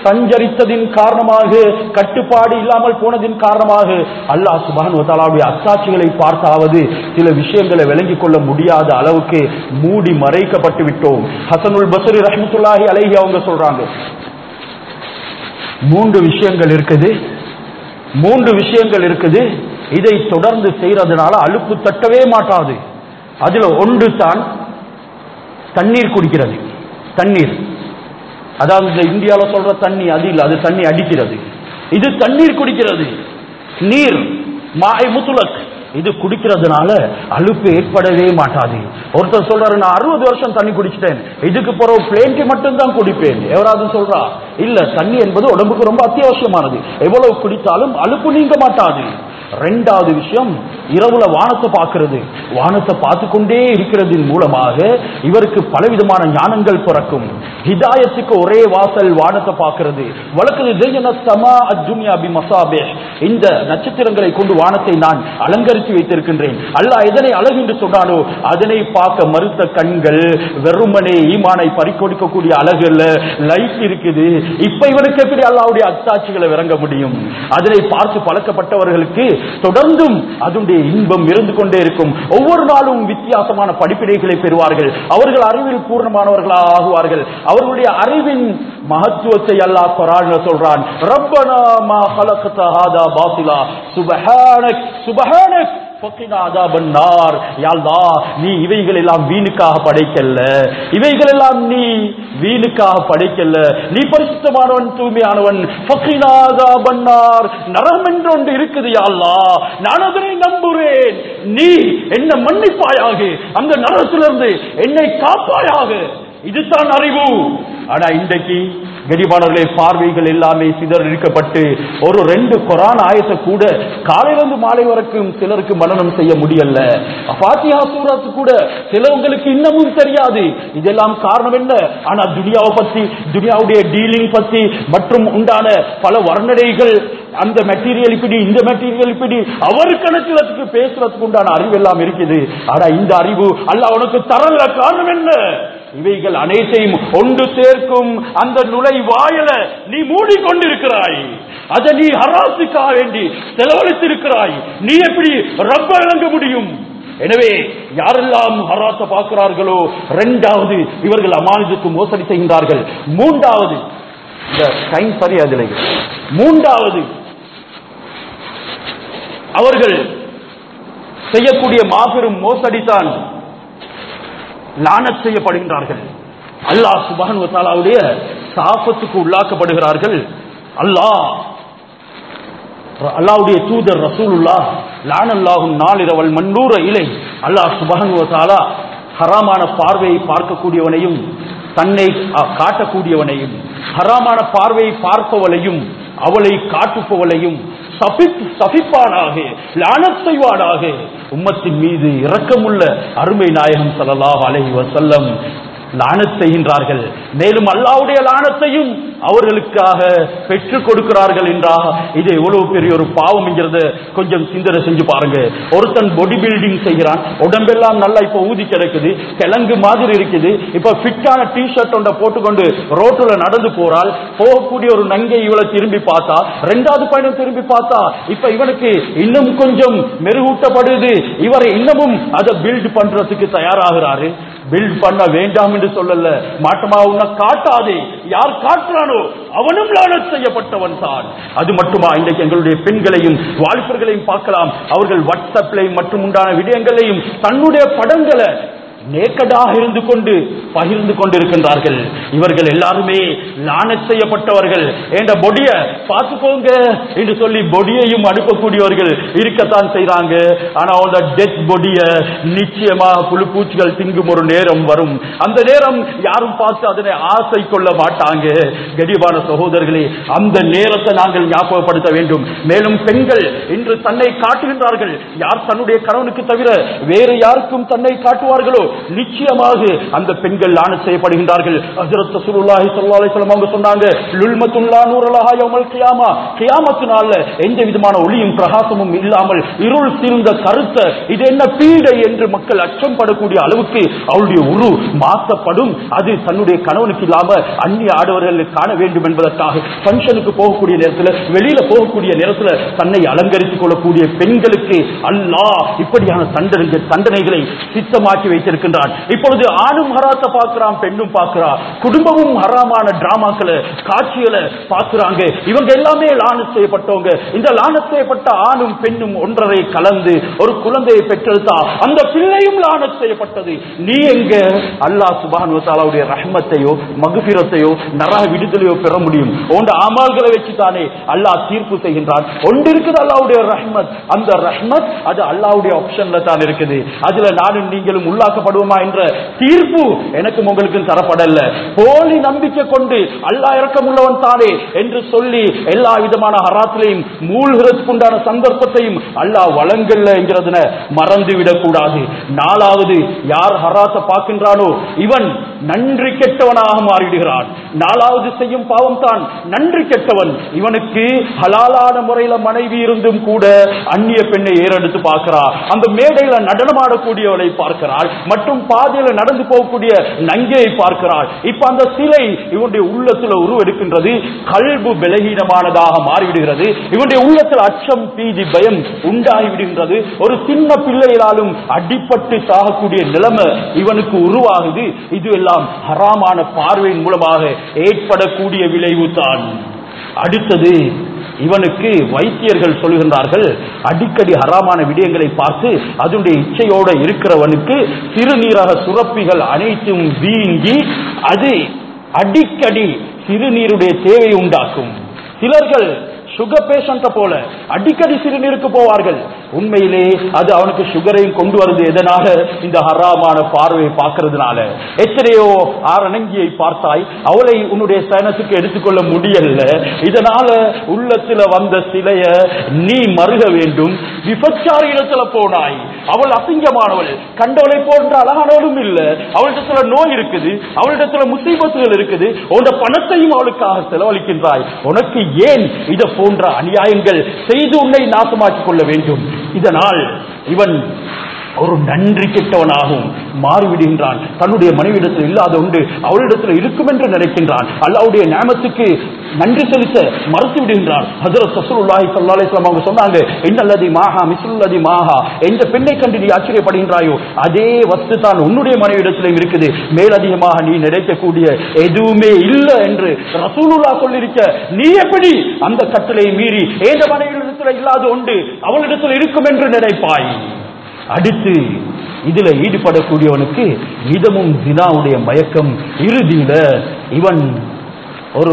Speaker 1: சஞ்சரித்ததின் காரணமாக கட்டுப்பாடு இல்லாமல் போனதின் காரணமாக அல்லாஹ் சுபான் தாலாவுடைய அத்தாட்சிகளை பார்த்தாவது சில விஷயங்களை விளங்கிக் கொள்ள முடியாத அளவுக்கு மூடி மறைக்கப்பட்டு விட்டோம் ஹசனுல் பசரி ரஹமத்துல்லாஹி அலைஹி அவங்க சொல்றாங்க மூன்று விஷயங்கள் இருக்குது மூன்று விஷயங்கள் இருக்குது இதை தொடர்ந்து செய்யறதுனால அலுப்பு தட்டவே மாட்டாது அதுல ஒன்று தான் தண்ணீர் குடிக்கிறது தண்ணீர் அதாவது இந்த இந்தியாவில் சொல்ற தண்ணி அது இல்லை அது தண்ணி அடிக்கிறது இது தண்ணீர் குடிக்கிறது நீர் மாய் முத்துலக் இது குடிக்கிறதுனால அலுப்பு ஏற்படவே மாட்டாது ஒருத்தர் சொல்றாரு நான் அறுபது வருஷம் தண்ணி குடிச்சிட்டேன் இதுக்கு பிறகு பிளேன்க்கு மட்டும் தான் குடிப்பேன் எவராவது சொல்றா இல்ல தண்ணி என்பது உடம்புக்கு ரொம்ப அத்தியாவசியமானது எவ்வளவு குடித்தாலும் அலுப்பு நீங்க மாட்டாது ரெண்டாவது விஷயம் இரவுல வானத்தை பார்க்கிறது வானத்தை பார்த்து கொண்டே இருக்கிறதின் மூலமாக இவருக்கு பலவிதமான ஞானங்கள் பிறக்கும் ஹிதாயத்துக்கு ஒரே வாசல் வானத்தை பார்க்கிறது வழக்குது ஜெயன சமா அஜுனியா பி மசாபே இந்த நட்சத்திரங்களை கொண்டு வானத்தை நான் அலங்கரித்து வைத்திருக்கின்றேன் அல்லாஹ் எதனை அழகு என்று சொன்னானோ அதனை பார்க்க மறுத்த கண்கள் வெறுமனே ஈமானை பறிக்கொடுக்கக்கூடிய அழகுல லைட் இருக்குது இப்ப இவனுக்கு எப்படி அல்லாவுடைய அத்தாட்சிகளை இறங்க முடியும் அதனை பார்த்து பழக்கப்பட்டவர்களுக்கு தொடர்ந்தும் அதனுடைய இன்பம் இருந்து கொண்டே இருக்கும் ஒவ்வொரு நாளும் வித்தியாசமான படிப்பினைகளை பெறுவார்கள் அவர்கள் அறிவில் பூர்ணமானவர்களாக ஆகுவார்கள் அவர்களுடைய அறிவின் மகத்துவத்தை அல்லாஹ் குரான் சொல்றான் ரப்பனா மா خلقت هذا باطلا سبحانك سبحانك ஃபக்கினா அதாபன் நார். யா அல்லாஹ், நீ இவைகள் எல்லாம் வீணுக்காக படைக்கல்ல இவைகள் எல்லாம் நீ வீணுக்காக படைக்கல்ல நீ பரிசுத்தமானவன் தூய்மையானவன் ஃபக்கினா அதாபன் நார். நரகம் என்று ஒன்று இருக்குது யா அல்லாஹ். நான் அதனை நம்புறேன் நீ என்ன மன்னிப்பாயாக அந்த நரகத்திலிருந்து என்னை காப்பாயாக இதுதான் அறிவு ஆனா இன்றைக்கு கரிபாளர்களே பார்வைகள் எல்லாமே சிதறடிக்கப்பட்டு ஒரு ரெண்டு குரான் ஆயத்தை கூட காலையிலிருந்து மாலை வரைக்கும் சிலருக்கு மனனம் செய்ய முடியல பாத்தியா சூரத்து கூட சிலவங்களுக்கு இன்னமும் தெரியாது இதெல்லாம் காரணம் என்ன ஆனா துனியாவை பத்தி துனியாவுடைய டீலிங் பத்தி மற்றும் உண்டான பல வர்ணனைகள் அந்த மெட்டீரியல் இப்படி இந்த மெட்டீரியல் இப்படி அவர் கணக்கிலத்துக்கு பேசுறதுக்கு உண்டான அறிவு எல்லாம் இருக்குது ஆனா இந்த அறிவு அல்ல உனக்கு தரல காரணம் என்ன இவைகள் அனைத்தையும் ஒன்று சேர்க்கும் அந்த நுழை வாயில நீ மூடிக்கொண்டிருக்கிறாய் அதை நீ ஹராசுக்காக வேண்டி செலவழித்திருக்கிறாய் நீ எப்படி ரப்ப இழங்க முடியும் எனவே யாரெல்லாம் ஹராச பார்க்கிறார்களோ இரண்டாவது இவர்கள் அமானிதத்துக்கு மோசடி செய்கின்றார்கள் மூன்றாவது இந்த டைம் சரி அதில் மூன்றாவது அவர்கள் செய்யக்கூடிய மாபெரும் மோசடிதான் லானத் செய்யப்படுகின்றார்கள் அல்லாஹ் சுபான் தாலாவுடைய சாபத்துக்கு உள்ளாக்கப்படுகிறார்கள் அல்லாஹ் அல்லாவுடைய தூதர் ரசூலுல்லா லானல்லாகும் நாளிரவல் மண்ணூர இலை அல்லாஹ் சுபான் தாலா ஹராமான பார்வையை பார்க்கக்கூடியவனையும் தன்னை அ, காட்டக்கூடியவனையும் ஹராமான பார்வையை பார்ப்பவளையும் அவளை காட்டுப்பவளையும் சபிப் சபிப்பானாக லானத் செய்வானாக உம்மத்தின் மீது இரக்கமுள்ள அருமை நாயகம் ஸல்லல்லாஹு அலைஹி வஸல்லம் லானத் செய்கின்றார்கள் மேலும் அல்லாஹ்வுடைய லானத்தையும் அவர்களுக்காக பெற்றுக் கொடுக்கிறார்கள் என்றா இது எவ்வளவு பெரிய ஒரு பாவம் என்கிறத கொஞ்சம் சிந்தனை செஞ்சு பாருங்க ஒருத்தன் பாடி பில்டிங் செய்கிறான் உடம்பெல்லாம் நல்லா இப்ப ஊதி கிடக்குது கிழங்கு மாதிரி இருக்குது இப்ப ஃபிட்டான டி ஷர்ட் ஒன்றை போட்டுக்கொண்டு ரோட்டுல நடந்து போறாள் போகக்கூடிய ஒரு நங்கை இவளை திரும்பி பார்த்தா ரெண்டாவது பையனும் திரும்பி பார்த்தா இப்ப இவனுக்கு இன்னும் கொஞ்சம் மெருகூட்டப்படுது இவரை இன்னமும் அதை பில்ட் பண்றதுக்கு தயாராகிறாரு பில்ட் பண்ண வேண்டாம் என்று சொல்லல மாற்றமா உன்னை காட்டாதே யார் காட்டுறானோ அவனும் லானத் செய்யப்பட்டவன் தான் அது மட்டுமா இன்றைக்கு எங்களுடைய பெண்களையும் வாலிபர்களையும் பார்க்கலாம் அவர்கள் வாட்ஸ்அப்லையும் மற்றும் உண்டான விடயங்களையும் தன்னுடைய படங்களை நேக்கடாக இருந்து கொண்டு பகிர்ந்து கொண்டிருக்கின்றார்கள் இவர்கள் எல்லாருமே லானத் செய்யப்பட்டவர்கள் என்ற பொடிய பார்த்துக்கோங்க என்று சொல்லி பொடியையும் அனுப்பக்கூடியவர்கள் இருக்கத்தான் செய்றாங்க ஆனா அந்த டெத் பொடிய நிச்சயமாக புழு பூச்சிகள் திங்கும் ஒரு நேரம் வரும் அந்த நேரம் யாரும் பார்த்து அதனை ஆசை கொள்ள மாட்டாங்க கடிவான சகோதரர்களே அந்த நேரத்தை நாங்கள் ஞாபகப்படுத்த வேண்டும் மேலும் பெண்கள் இன்று தன்னை காட்டுகின்றார்கள் யார் தன்னுடைய கணவனுக்கு தவிர வேறு யாருக்கும் தன்னை காட்டுவார்களோ நிச்சயமாக அந்த பெண்கள் லானத் செய்யப்படுகின்றார்கள் ஹஜ்ரத் ரசூலுல்லாஹி ஸல்லல்லாஹு அலைஹி வஸல்லம் அவங்க சொன்னாங்க லுல்மத்துல்லா நூரலஹா யௌமல் கியாமா கியாமத்து நாள்ல எந்த விதமான ஒளியும் பிரகாசமும் இல்லாமல் இருள் சீர்ந்த கருத்த இது என்ன பீடை என்று மக்கள் அச்சம் படக்கூடிய அளவுக்கு அவளுடைய உரு மாற்றப்படும் அது தன்னுடைய கணவனுக்கு இல்லாம அந்நிய ஆடவர்கள் காண வேண்டும் என்பதற்காக ஃபங்க்ஷனுக்கு போகக்கூடிய நேரத்தில் வெளியில போகக்கூடிய நேரத்தில் தன்னை அலங்கரித்துக் கொள்ளக்கூடிய பெண்களுக்கு அல்லாஹ் இப்படியான தண்டனை தண்டனைகளை சித்தமாக்கி வைத்திருக்கின்றான் இப்பொழுது ஆணும் ஹராத்தை பார்க்கிறான் பெண்ணும் பார்க்கிறா குடும்பமும் ஹராமான டிராமாக்களை காட்சிகளை பார்க்கிறாங்க இவங்க எல்லாமே லானத் செய்யப்பட்டவங்க இந்த லானத் செய்யப்பட்ட ஆணும் பெண்ணும் ஒன்றரை கலந்து ஒரு குழந்தையை பெற்றெடுத்தா அந்த பிள்ளையும் லானத் செய்யப்பட்டது நீ எங்க அல்லாஹ் சுபானு தாலாவுடைய ரஹ்மத்தையோ மகுபிரத்தையோ நரக விடுதலையோ பெற முடியும் உண்ட அமல்களை வச்சுதானே அல்லாஹ் தீர்ப்பு செய்கின்றான் ஒன்று இருக்குது அல்லாவுடைய ரஹ்மத் அந்த ரஹ்மத் அது அல்லாவுடைய ஆப்ஷன்ல தான் இருக்குது அதுல நானும் நீங்களும் உள்ளாக்கப்படுவோமா என்ற தீர்ப்பு எனக்கும் உங்களுக்கும் தரப்படல போலி நம்பிக்கை கொண்டு அல்லாஹ் இறக்கமுள்ளவன் தானே என்று சொல்லி எல்லா விதமான ஹராத்திலையும் மூழ்கிறதுக்கு உண்டான சந்தர்ப்பத்தையும் அல்லாஹ் வழங்கல்ல என்கிறதுன மறந்து விடக்கூடாது நாலாவது யார் ஹராத்தை பார்க்கின்றானோ இவன் நன்றி கெட்டவனாக மாறிவிடுகிறான் நாலாவது செய்யும் பாவம் தான் நன்றி கெட்டவன் இவனுக்கு ஹலாலான முறையில மனைவி இருந்தும் கூட அந்நிய பெண்ணை ஏறெடுத்து பார்க்கிறா அந்த மேடையில நடனமாடக்கூடியவளை பார்க்கிறாள் மற்றும் பாதையில நடந்து போகக்கூடிய நங்கையை பார்க்கிறாள் இப்ப அந்த சிலை இவனுடைய உள்ளத்துல உருவெடுக்கின்றது கல்பு பலகீனமானதாக மாறிவிடுகிறது இவனுடைய உள்ளத்தில் அச்சம் பீதி பயம் உண்டாகி விடுகின்றது ஒரு சின்ன பிள்ளைகளாலும் அடிப்பட்டு சாகக்கூடிய நிலைமை இவனுக்கு உருவாகுது இது எல்லாம் ஹராமான பார்வையின் மூலமாக ஏற்படக்கூடிய விளைவு தான் அடுத்தது இவனுக்கு வைத்தியர்கள் சொல்கின்றார்கள் அடிக்கடி ஹராமான விடயங்களை பார்த்து அதனுடைய இச்சையோட இருக்கிறவனுக்கு சிறுநீரக சுரப்பிகள் அனைத்தும் வீங்கி அது அடிக்கடி சிறுநீருடைய தேவை உண்டாக்கும் சிலர்கள் சுகர் பேஷண்ட போல அடிக்கடி சிறுநீருக்கு போவார்கள் உண்மையிலே அது அவனுக்கு சுகரையும் கொண்டு வருது எதனால இந்த ஹராமான பார்வையை பார்க்கறதுனால எத்தனையோ ஆரணங்கியை பார்த்தாய் அவளை உன்னுடைய சயனத்துக்கு எடுத்துக்கொள்ள முடியல இதனால உள்ளத்துல வந்த சிலைய நீ மருக வேண்டும் விபச்சார இடத்துல போனாய் அவள் அசிங்கமானவள் கண்டவளை போன்ற அழகானவளும் இல்ல அவளிடத்துல நோய் இருக்குது அவளிடத்துல முசீபத்துகள் இருக்குது உன்னோட பணத்தையும் அவளுக்காக செலவழிக்கின்றாய் உனக்கு ஏன் இத போன்ற அநியாயங்கள் செய்து உன்னை நாசமாக்கிக் கொள்ள வேண்டும் இதனால் இவன் ஒரு நன்றி கெட்டவனாகவும் மாறிவிடுகின்றான் தன்னுடைய மனைவியிடத்தில் இல்லாத உண்டு அவளிடத்தில் இருக்கும் என்று நினைக்கின்றான் அல்லாவுடைய ஞாபகத்துக்கு நன்றி செலுத்த மறுத்து விடுகின்றான் ஹஜரத் சசுல்லாஹி சல்லா அலிஸ்லாம் அவங்க சொன்னாங்க இன்னல்லதி மாஹா மிசுல்லதி மாஹா எந்த பெண்ணை கண்டு நீ ஆச்சரியப்படுகின்றாயோ அதே வஸ்து தான் உன்னுடைய மனைவிடத்திலும் இருக்குது மேலதிகமாக நீ நினைக்கக்கூடிய எதுவுமே இல்லை என்று ரசூலுல்லா சொல்லிருக்க நீ எப்படி அந்த கட்டளை மீறி எந்த மனைவியிடத்தில் இல்லாத உண்டு அவளிடத்தில் இருக்கும் என்று நினைப்பாய் அடுத்து இதுல ஈடுபடக்கூடியவனுக்கு மிதமும் ஜினாவுடைய மயக்கம் இறுதியில இவன் ஒரு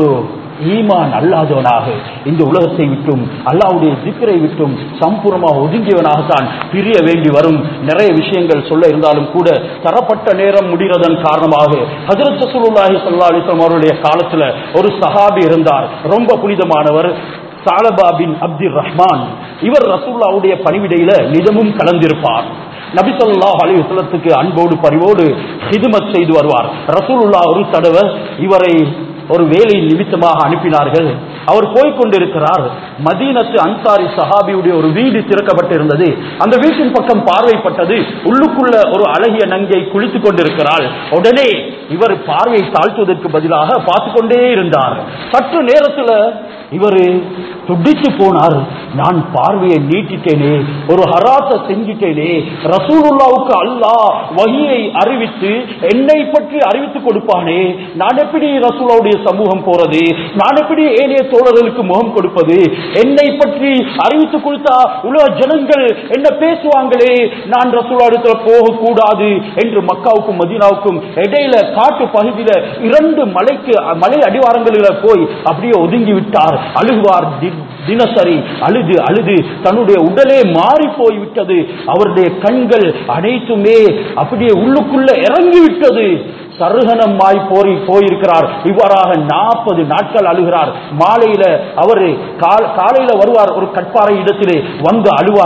Speaker 1: ஈமான் அல்லாதவனாக இந்த உலகத்தை விட்டும் அல்லாவுடைய சிக்கரை விட்டும் சம்பூர்ணமாக ஒதுங்கியவனாகத்தான் பிரிய வேண்டி வரும் நிறைய விஷயங்கள் சொல்ல இருந்தாலும் கூட தரப்பட்ட நேரம் முடிகிறதன் காரணமாக ஹஜரத் சசூலுல்லாஹி சல்லா அலிஸ்லாம் அவருடைய காலத்துல ஒரு சஹாபி இருந்தார் ரொம்ப புனிதமானவர் சாலபா பின் அப்துல் ரஹ்மான் இவர் ரசூல்லாவுடைய பணிவிடையில நிஜமும் கலந்திருப்பார் நபி ஸல்லல்லாஹு அலைஹி வஸல்லத்துக்கு அன்போடு பரிவோடு ஹிதுமத் செய்து வருவார் ரசூலுல்லா ஒரு தடவை இவரை ஒரு வேலை நிமித்தமாக அனுப்பினார்கள் அவர் போய்கொண்டிருக்கிறார் மதீனத்து அன்சாரி சஹாபியுடைய ஒரு வீடு திறக்கப்பட்டிருந்தது அந்த வீட்டின் பக்கம் பார்வைப்பட்டது உள்ளுக்குள்ள ஒரு அழகிய நங்கை குளித்துக் கொண்டிருக்கிறாள் உடனே இவர் பார்வையை தாழ்த்துவதற்கு பதிலாக பார்த்து கொண்டே இருந்தார் சற்று நேரத்தில் இவர் துடித்து போனார் நான் பார்வையை நீட்டிட்டேனே ஒரு ஹராச செஞ்சிட்டேனே ரசூலுல்லாவுக்கு அல்லாஹ் வகியை அறிவித்து என்னை பற்றி அறிவித்து கொடுப்பானே நான் எப்படி ரசூலாவுடைய சமூகம் போறது நான் எப்படி ஏனைய தோழர்களுக்கு முகம் கொடுப்பது என்னை பற்றி அறிவித்து கொடுத்தா உலக ஜனங்கள் என்ன பேசுவாங்களே நான் ரசூலா இடத்துல போக கூடாது என்று மக்காவுக்கும் மதீனாவுக்கும் இடையில காட்டு பகுதியில இரண்டு மலைக்கு மலை அடிவாரங்களில போய் அப்படியே ஒதுங்கி விட்டார் அழுகுவார் தி- தினசரி அழுது அழுது தன்னுடைய உடலே மாறி போய் விட்டது அவருடைய கண்கள் அனைத்துமே அப்படியே உள்ளுக்குள்ள இறங்கி விட்டது சருகனமாய் போரி போயிருக்கிறார் இவ்வாறாக நாற்பது நாட்கள் அழுகிறார் மாலையில அவர் காலையில வருவார் ஒரு கட்பாறை இடத்திலே வந்து அழுவார்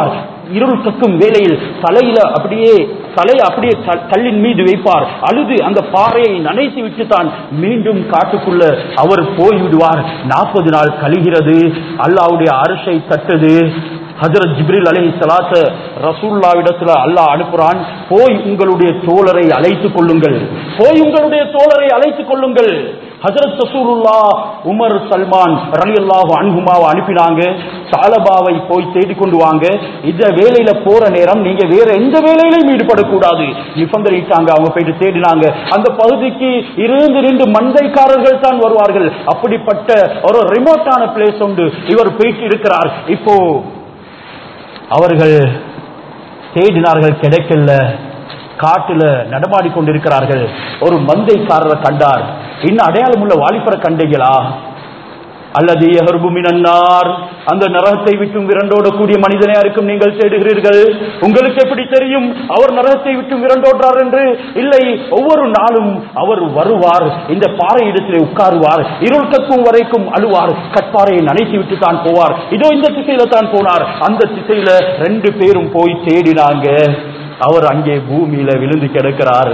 Speaker 1: இருள் கக்கும் வேளையில் தலையில அப்படியே தலையை அப்படியே க- கல்லின் மீது வைப்பார் அழுது அந்த பாறையை நனைத்து விட்டு தான் மீண்டும் காட்டுக்குள்ள அவர் போய்விடுவார் நாற்பது நாள் கழிகிறது அல்லாவுடைய அரிசை தட்டது ஹஜரத் ஜிப்ரில் அலைஹி ஸலாத்த ரசூலுல்லாவிடத்துல அல்லாஹ் அனுப்புறான் போய் உங்களுடைய தோழரை அழைத்துக் கொள்ளுங்கள் போய் உங்களுடைய தோழரை அழைத்துக் கொள்ளுங்கள் ஹஜரத் ரசூலுல்லா உமர் சல்மான் ரலியல்லாஹு அன்ஹுமாவை அனுப்பினாங்க சாலபாவை போய் தேடி கொண்டு வாங்க இந்த வேலையில போற நேரம் நீங்க வேற எந்த வேலையிலையும் ஈடுபடக்கூடாது நிபந்தனைட்டாங்க அவங்க போயிட்டு தேடினாங்க அந்த பகுதிக்கு இருந்து ரெண்டு மந்தைக்காரர்கள் தான் வருவார்கள் அப்படிப்பட்ட ஒரு ரிமோட்டான பிளேஸ் உண்டு இவர் போயிட்டு இருக்கிறார் இப்போ அவர்கள் தேடினார்கள் கிடைக்கல காட்டுல நடமாடி கொண்டிருக்கிறார்கள் ஒரு மந்தைக்காரரை கண்டார் இன்னும் அடையாளம் உள்ள வாலிபரை கண்டீங்களா அல்லது எஹர்பு மினன்னார் அந்த நரகத்தை விட்டும் விரண்டோட கூடிய மனிதனை இருக்கும் நீங்கள் தேடுகிறீர்கள் உங்களுக்கு எப்படி தெரியும் அவர் நரகத்தை விட்டும் விரண்டோடுறார் என்று இல்லை ஒவ்வொரு நாளும் அவர் வருவார் இந்த பாறை இடத்திலே உட்காருவார் இருள் கக்கும் வரைக்கும் அழுவார் கட்பாறையை நனைத்து விட்டு தான் போவார் இதோ இந்த திசையில தான் போனார் அந்த திசையில ரெண்டு பேரும் போய் தேடினாங்க அவர் அங்கே பூமியில விழுந்து கிடக்கிறார்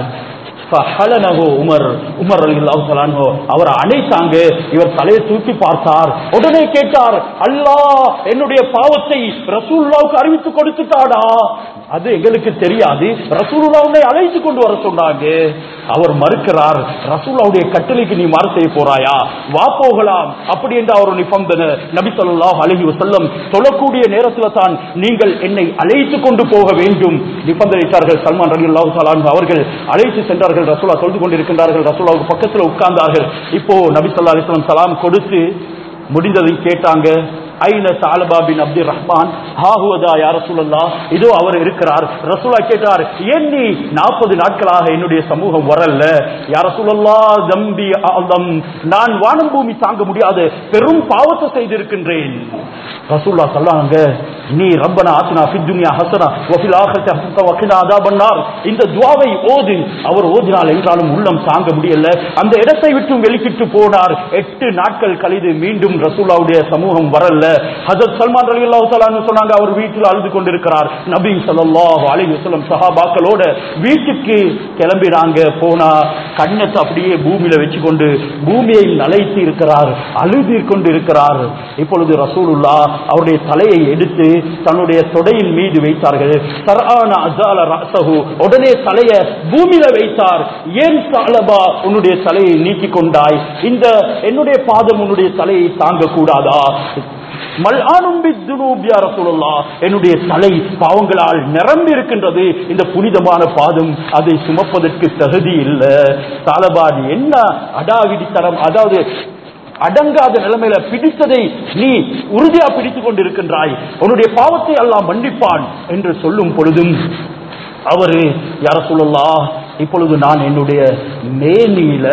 Speaker 1: ஃபஹலனஹு உமர் உமர் ரலியல்லாஹு தஆலா அன்ஹு அவரை அணைத்தாங்க இவர் தலையை தூக்கி பார்த்தார் உடனே கேட்டார் அல்லாஹ் என்னுடைய பாவத்தை ரசூலுல்லாவுக்கு அறிவித்து கொடுத்துட்டாடா அது எங்களுக்கு தெரியாது ரசூலுல்லாவை அழைத்து கொண்டு வர சொன்னாங்க அவர் மறுக்கிறார் ரசூலுல்லாவுடைய கட்டளைக்கு நீ மாறு செய்ய போறாயா வா போகலாம் அப்படி என்ற ஒரு நிபந்தனை நபி ஸல்லல்லாஹு அலைஹி வஸல்லம் சொல்லக்கூடிய நேரத்துல தான் நீங்கள் என்னை அழைத்து கொண்டு போக வேண்டும் நிபந்தனைத்தார்கள் சல்மான் ரலியல்லாஹு தஆலா அன்ஹு அவர்கள் அழைத்து சென்றார்கள் ரசூலா தொழுது கொண்டிருக்கின்றார்கள் ரசூலாவுக்கு பக்கத்துல உட்கார்ந்தார்கள் இப்போ நபி ஸல்லல்லாஹு அலைஹி வஸல்லம் சலாம் கொடுத்து முடிந்ததை கேட்டாங்க ஐன சாலபா பின் அப்துல் ரஹ்மான் ஹாஹுவதா யார் ரசூலல்லா இதோ அவர் இருக்கிறார் ரசூலா கேட்டார் ஏன் நீ நாற்பது நாட்களாக என்னுடைய சமூகம் வரல யார் ரசூலல்லா தம்பி ஆதம் நான் வானம் பூமி தாங்க முடியாத பெரும் பாவத்தை செய்திருக்கின்றேன் ரசூல்லா சொல்லாங்க நீ ரப்பனா ஆத்தினா ஃபித் துன்யா ஹஸனா வ ஃபில் ஆখিরাতি ஹஸனா வ கினா அஸாபன்னார் இந்த துஆவை ஓது அவர் ஓதினால் என்றாலும் உள்ளம் தாங்க முடியல அந்த இடத்தை விட்டு வெளிக்கிட்டு போனார் எட்டு நாட்கள் கழிது மீண்டும் ரசூலாவுடைய சமூகம் வரல ஹஜரத் சல்மான் ரலியல்லாஹு தஆலா அன்ஹு சொன்னாங்க அவர் வீட்டில் அழுது கொண்டிருக்கிறார் நபி ஸல்லல்லாஹு அலைஹி வஸல்லம் சஹாபாக்களோட வீட்டுக்கு கிளம்பினாங்க போனா கண்ணத்தை அப்படியே பூமியில வச்சு கொண்டு பூமியை நலைத்து இருக்கிறார் அழுது கொண்டு இருக்கிறார் இப்பொழுது ரசூலுல்லா அவருடைய தலையை எடுத்து தன்னுடைய தொடையின் மீது வைத்தார்கள் சர்ஆன அஸால ரஸஹு உடனே தலையை பூமியில வைத்தார் ஏன் சாலபா உன்னுடைய தலையை நீக்கிக் கொண்டாய் இந்த என்னுடைய பாதம் உன்னுடைய தலையை தாங்க கூடாதா மல்ஆனும் பித்துனூப் யா ரசூலுல்லாஹ் என்னுடைய தலை பாவங்களால் நிரம்பி இருக்கின்றது இந்த புனிதமான பாதம் அதை சுமப்பதற்கு தகுதி இல்ல தாலபான் என்ன அடாவிடித்தனம் அதாவது அடங்காத நிலைமையில பிடித்ததை நீ உறுதியா பிடித்துக் கொண்டிருக்கின்றாய் உன்னுடைய பாவத்தை எல்லாம் மன்னிப்பான் என்று சொல்லும் பொழுதும் அவரு யார சொல்லலாம் இப்பொழுது நான் என்னுடைய மேனியில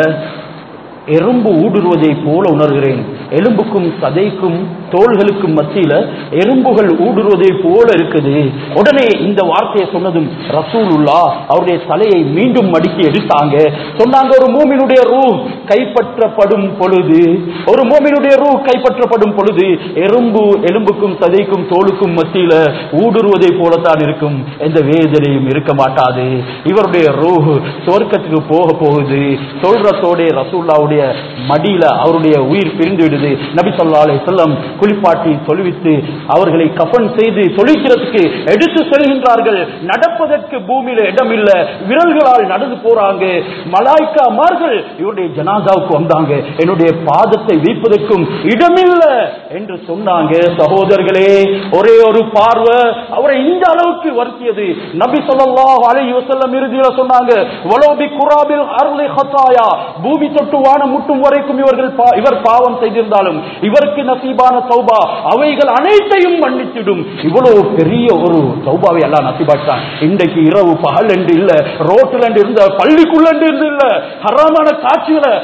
Speaker 1: எறும்பு ஊடுருவதை போல உணர்கிறேன் எலும்புக்கும் சதைக்கும் தோள்களுக்கும் மத்தியில எறும்புகள் ஊடுருவதை போல இருக்குது உடனே இந்த வார்த்தையை சொன்னதும் ரசூலுல்லா அவருடைய தலையை மீண்டும் மடிக்கி எடுத்தாங்க சொன்னாங்க ஒரு மூமினுடைய ரூ கைப்பற்றப்படும் பொழுது ஒரு மூமினுடைய ரூ கைப்பற்றப்படும் பொழுது எறும்பு எலும்புக்கும் சதைக்கும் தோலுக்கும் மத்தியில ஊடுருவதை போலத்தான் இருக்கும் எந்த வேதனையும் இருக்க மாட்டாது இவருடைய ரூ சொர்க்கத்துக்கு போக போகுது சொல்றதோட ரசூல்லாவுடைய மடியில அவருடைய உயிர் பிரிந்து விடுது நபி சொல்லா அலைஹி வஸல்லம் குளிப்பாட்டி தொழுவித்து அவர்களை கஃன் செய்து தொழிக்கிறதுக்கு எடுத்து செல்கின்றார்கள் நடப்பதற்கு பூமியில இடம் இல்ல விரல்களால் நடந்து போறாங்க மலாய்க்கா மார்கள் இவருடைய ஜனாதாவுக்கு வந்தாங்க என்னுடைய பாதத்தை வைப்பதற்கும் இடமில்ல என்று சொன்னாங்க சகோதரர்களே ஒரே ஒரு பார்வை அவரை இந்த அளவுக்கு வருத்தியது நபி ஸல்லல்லாஹு அலைஹி வஸல்லம் இறுதியில சொன்னாங்க வலோபி குராபில் அருளை ஹத்தாயா பூமி தொட்டு வானம் முட்டும் வரைக்கும் இவர்கள் பா- இவர் பாவம் செய்திருந்தாலும் இவருக்கு நசீபான தௌபா அவைகள் அனைத்தையும் மன்னித்திடும் இவ்வளவு பெரிய ஒரு தௌபாவை எல்லாம் நசீபாட்டான் இன்றைக்கு இரவு பகல் என்று இல்ல ரோட்டில் என்று இருந்த பள்ளிக்குள்ள என்று இருந்து இல்ல ஹராமான காட்சிகளை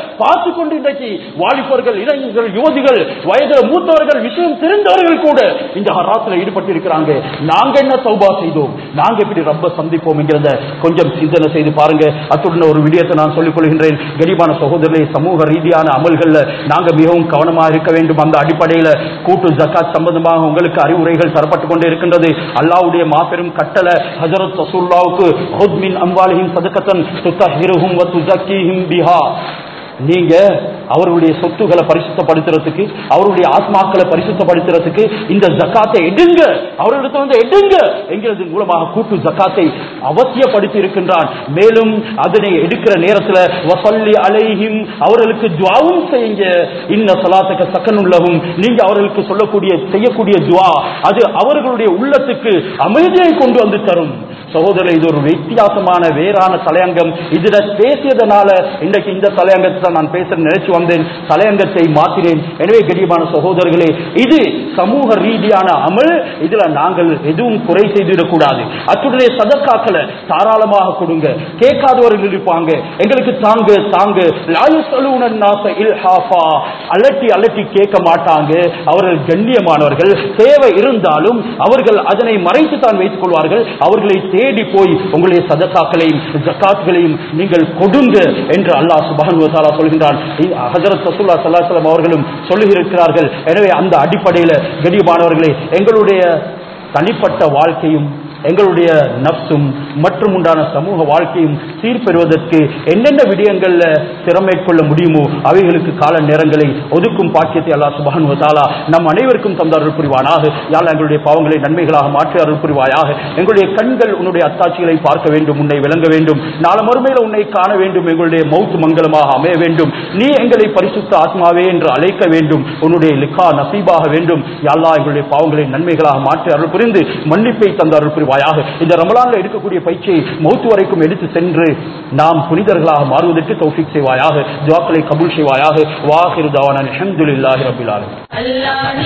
Speaker 1: பார்த்து கொண்டு இன்றைக்கு வாலிபர்கள் இளைஞர்கள் யுவதிகள் வயது மூத்தவர்கள் விஷயம் தெரிந்தவர்கள் கூட இந்த ஹராத்துல ஈடுபட்டு இருக்கிறாங்க நாங்க என்ன சௌபா செய்தோம் நாங்க எப்படி ரப்ப சந்திப்போம் என்கிறத கொஞ்சம் சிந்தனை செய்து பாருங்க அத்துடன் ஒரு விடயத்தை நான் சொல்லிக் கொள்கின்றேன் கரிபான சகோதரர்களே சமூக ரீதியான அமல்கள்ல நாங்க மிகவும் கவனமாக இருக்க வேண்டும் அந்த அடிப்படையில கூட்டு ஜக்காத் சம்பந்தமாக உங்களுக்கு அறிவுரைகள் தரப்பட்டு கொண்டே இருக்கின்றது அல்லாவுடைய மாபெரும் கட்டளை ஹஜரத் ரசூல்லாவுக்கு ஹுத் மின் அம்வாலிஹிம் சதகத்தன் துத்தஹிருஹும் வ துஸக்கீஹிம் பிஹா நீங்க அவர்களுடைய சொத்துக்களை பரிசுத்தப்படுத்துறதுக்கு அவருடைய ஆத்மாக்களை பரிசுத்தப்படுத்துறதுக்கு இந்த ஜக்காத்தை எடுங்க அவர்களிடத்துல வந்து எடுங்க என்கிறது மூலமாக கூட்டு ஜக்காத்தை அவசியப்படுத்தி இருக்கின்றான் மேலும் அதனை எடுக்கிற நேரத்தில் வசல்லி அலைஹிம் அவர்களுக்கு துவாவும் செய்யுங்க இன்ன சலாத்துக்கு சக்கனுள்ளவும் நீங்க அவர்களுக்கு சொல்லக்கூடிய செய்யக்கூடிய துவா அது அவர்களுடைய உள்ளத்துக்கு அமைதியை கொண்டு வந்து தரும் சகோதரர் இது ஒரு வித்தியாசமான வேறான தலையங்கம் இதுல பேசியதனால இன்றைக்கு இந்த தலையங்கத்தை தான் நான் பேச நினைச்சு வந்தேன் தலையங்கத்தை மாற்றினேன் எனவே கடியமான சகோதரர்களே இது சமூக ரீதியான அமல் இதுல நாங்கள் எதுவும் குறை செய்திடக்கூடாது அத்துடைய சதக்காக்களை தாராளமாக கொடுங்க கேட்காதவர்கள் இருப்பாங்க எங்களுக்கு தாங்க தாங்க லாயு சலூனன் நாச இல்ஹாஃபா அலட்டி அலட்டி கேட்க மாட்டாங்க அவர்கள் கண்ணியமானவர்கள் தேவை இருந்தாலும் அவர்கள் அதனை மறைத்து தான் வைத்துக் கொள்வார்கள் அவர்களை தேடி போய் உங்களுடைய சதக்காக்களையும் ஜக்காத்துகளையும் நீங்கள் கொடுங்க என்று அல்லாஹ் சுபானு தாலா சொல்கின்றான் ஹஜரத் ரசூல்லா சல்லாஹம் அவர்களும் சொல்லுகிறார்கள் எனவே அந்த அடிப்படையில் கண்ணியமானவர்களே எங்களுடைய தனிப்பட்ட வாழ்க்கையும் எங்களுடைய நப்சும் மற்றும் உண்டான சமூக வாழ்க்கையும் சீர்பெறுவதற்கு என்னென்ன விடயங்கள்ல திறமேற்கொள்ள முடியுமோ அவைகளுக்கு கால நேரங்களை ஒதுக்கும் பாக்கியத்தை அல்லா சுபான் தாலா நம் அனைவருக்கும் தந்த அருள் புரிவானாக யாழ் எங்களுடைய பாவங்களை நன்மைகளாக மாற்றி அருள் புரிவாயாக எங்களுடைய கண்கள் உன்னுடைய அத்தாட்சிகளை பார்க்க வேண்டும் உன்னை விளங்க வேண்டும் நாள மறுமையில உன்னை காண வேண்டும் எங்களுடைய மௌத்து மங்களமாக அமைய வேண்டும் நீ எங்களை பரிசுத்த ஆத்மாவே என்று அழைக்க வேண்டும் உன்னுடைய லிக்கா நசீபாக வேண்டும் யாழ்லா எங்களுடைய பாவங்களை நன்மைகளாக மாற்றி அருள் புரிந்து மன்னிப்பை தந்த அருள் புரிவாயாக இந்த ரமலான்ல எடுக்கக்கூடிய பயிற்சியை மௌத்து வரைக்கும் எடுத்து சென்று நாம் புனிதர்களாக மாறுவதற்கு தௌஃபிக் செய்வாயாக துவாக்களை கபூல் செய்வாயாக வாஹிரு தாவான அல்ஹம்துலில்லாஹி ரப்பில் ஆலமீன்
Speaker 2: அல்லாஹ்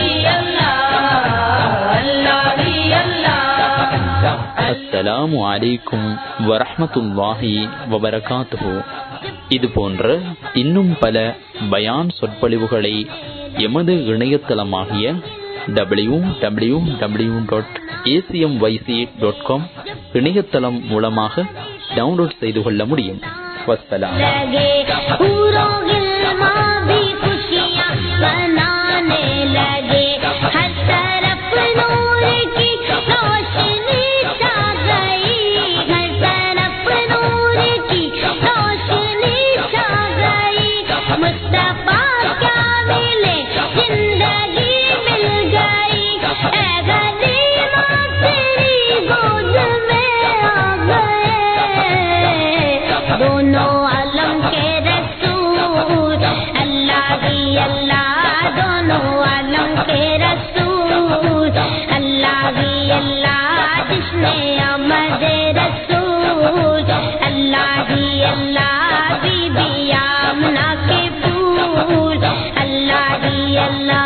Speaker 2: அல்லாஹ் அல்லாஹ் அல்லாஹ்
Speaker 3: அஸ்ஸலாமு அலைக்கும் வரஹ்மத்துல்லாஹி வபரகாத்துஹு இது போன்ற இன்னும் பல பயான் சொற்பொழிவுகளை எமது இணையதளமாகிய W W W dot A C M Y C dot com இணையதளம் மூலமாக டவுன்லோட் செய்து கொள்ள முடியும் வஸ்ஸலாம்
Speaker 2: लगे पूरों गिलमा भी खुशियाँ मनाने लगे हर तरफ नूर की रोशनी छा गई हर तरफ नूर की रोशनी छा गई मुस्तफा क्या मिले जिंदगी मिल गई ऐ गरीबा तेरी गोद में आ गए दोनों आलम के रसूल अल्लाह ही अल्लाह दोनों आलम के रसूल अल्लाह ही अल्लाह जिसने अमद रसूल अल्लाह ही अल्लाह बीबी आमना के फूल अल्लाह ही अल्लाह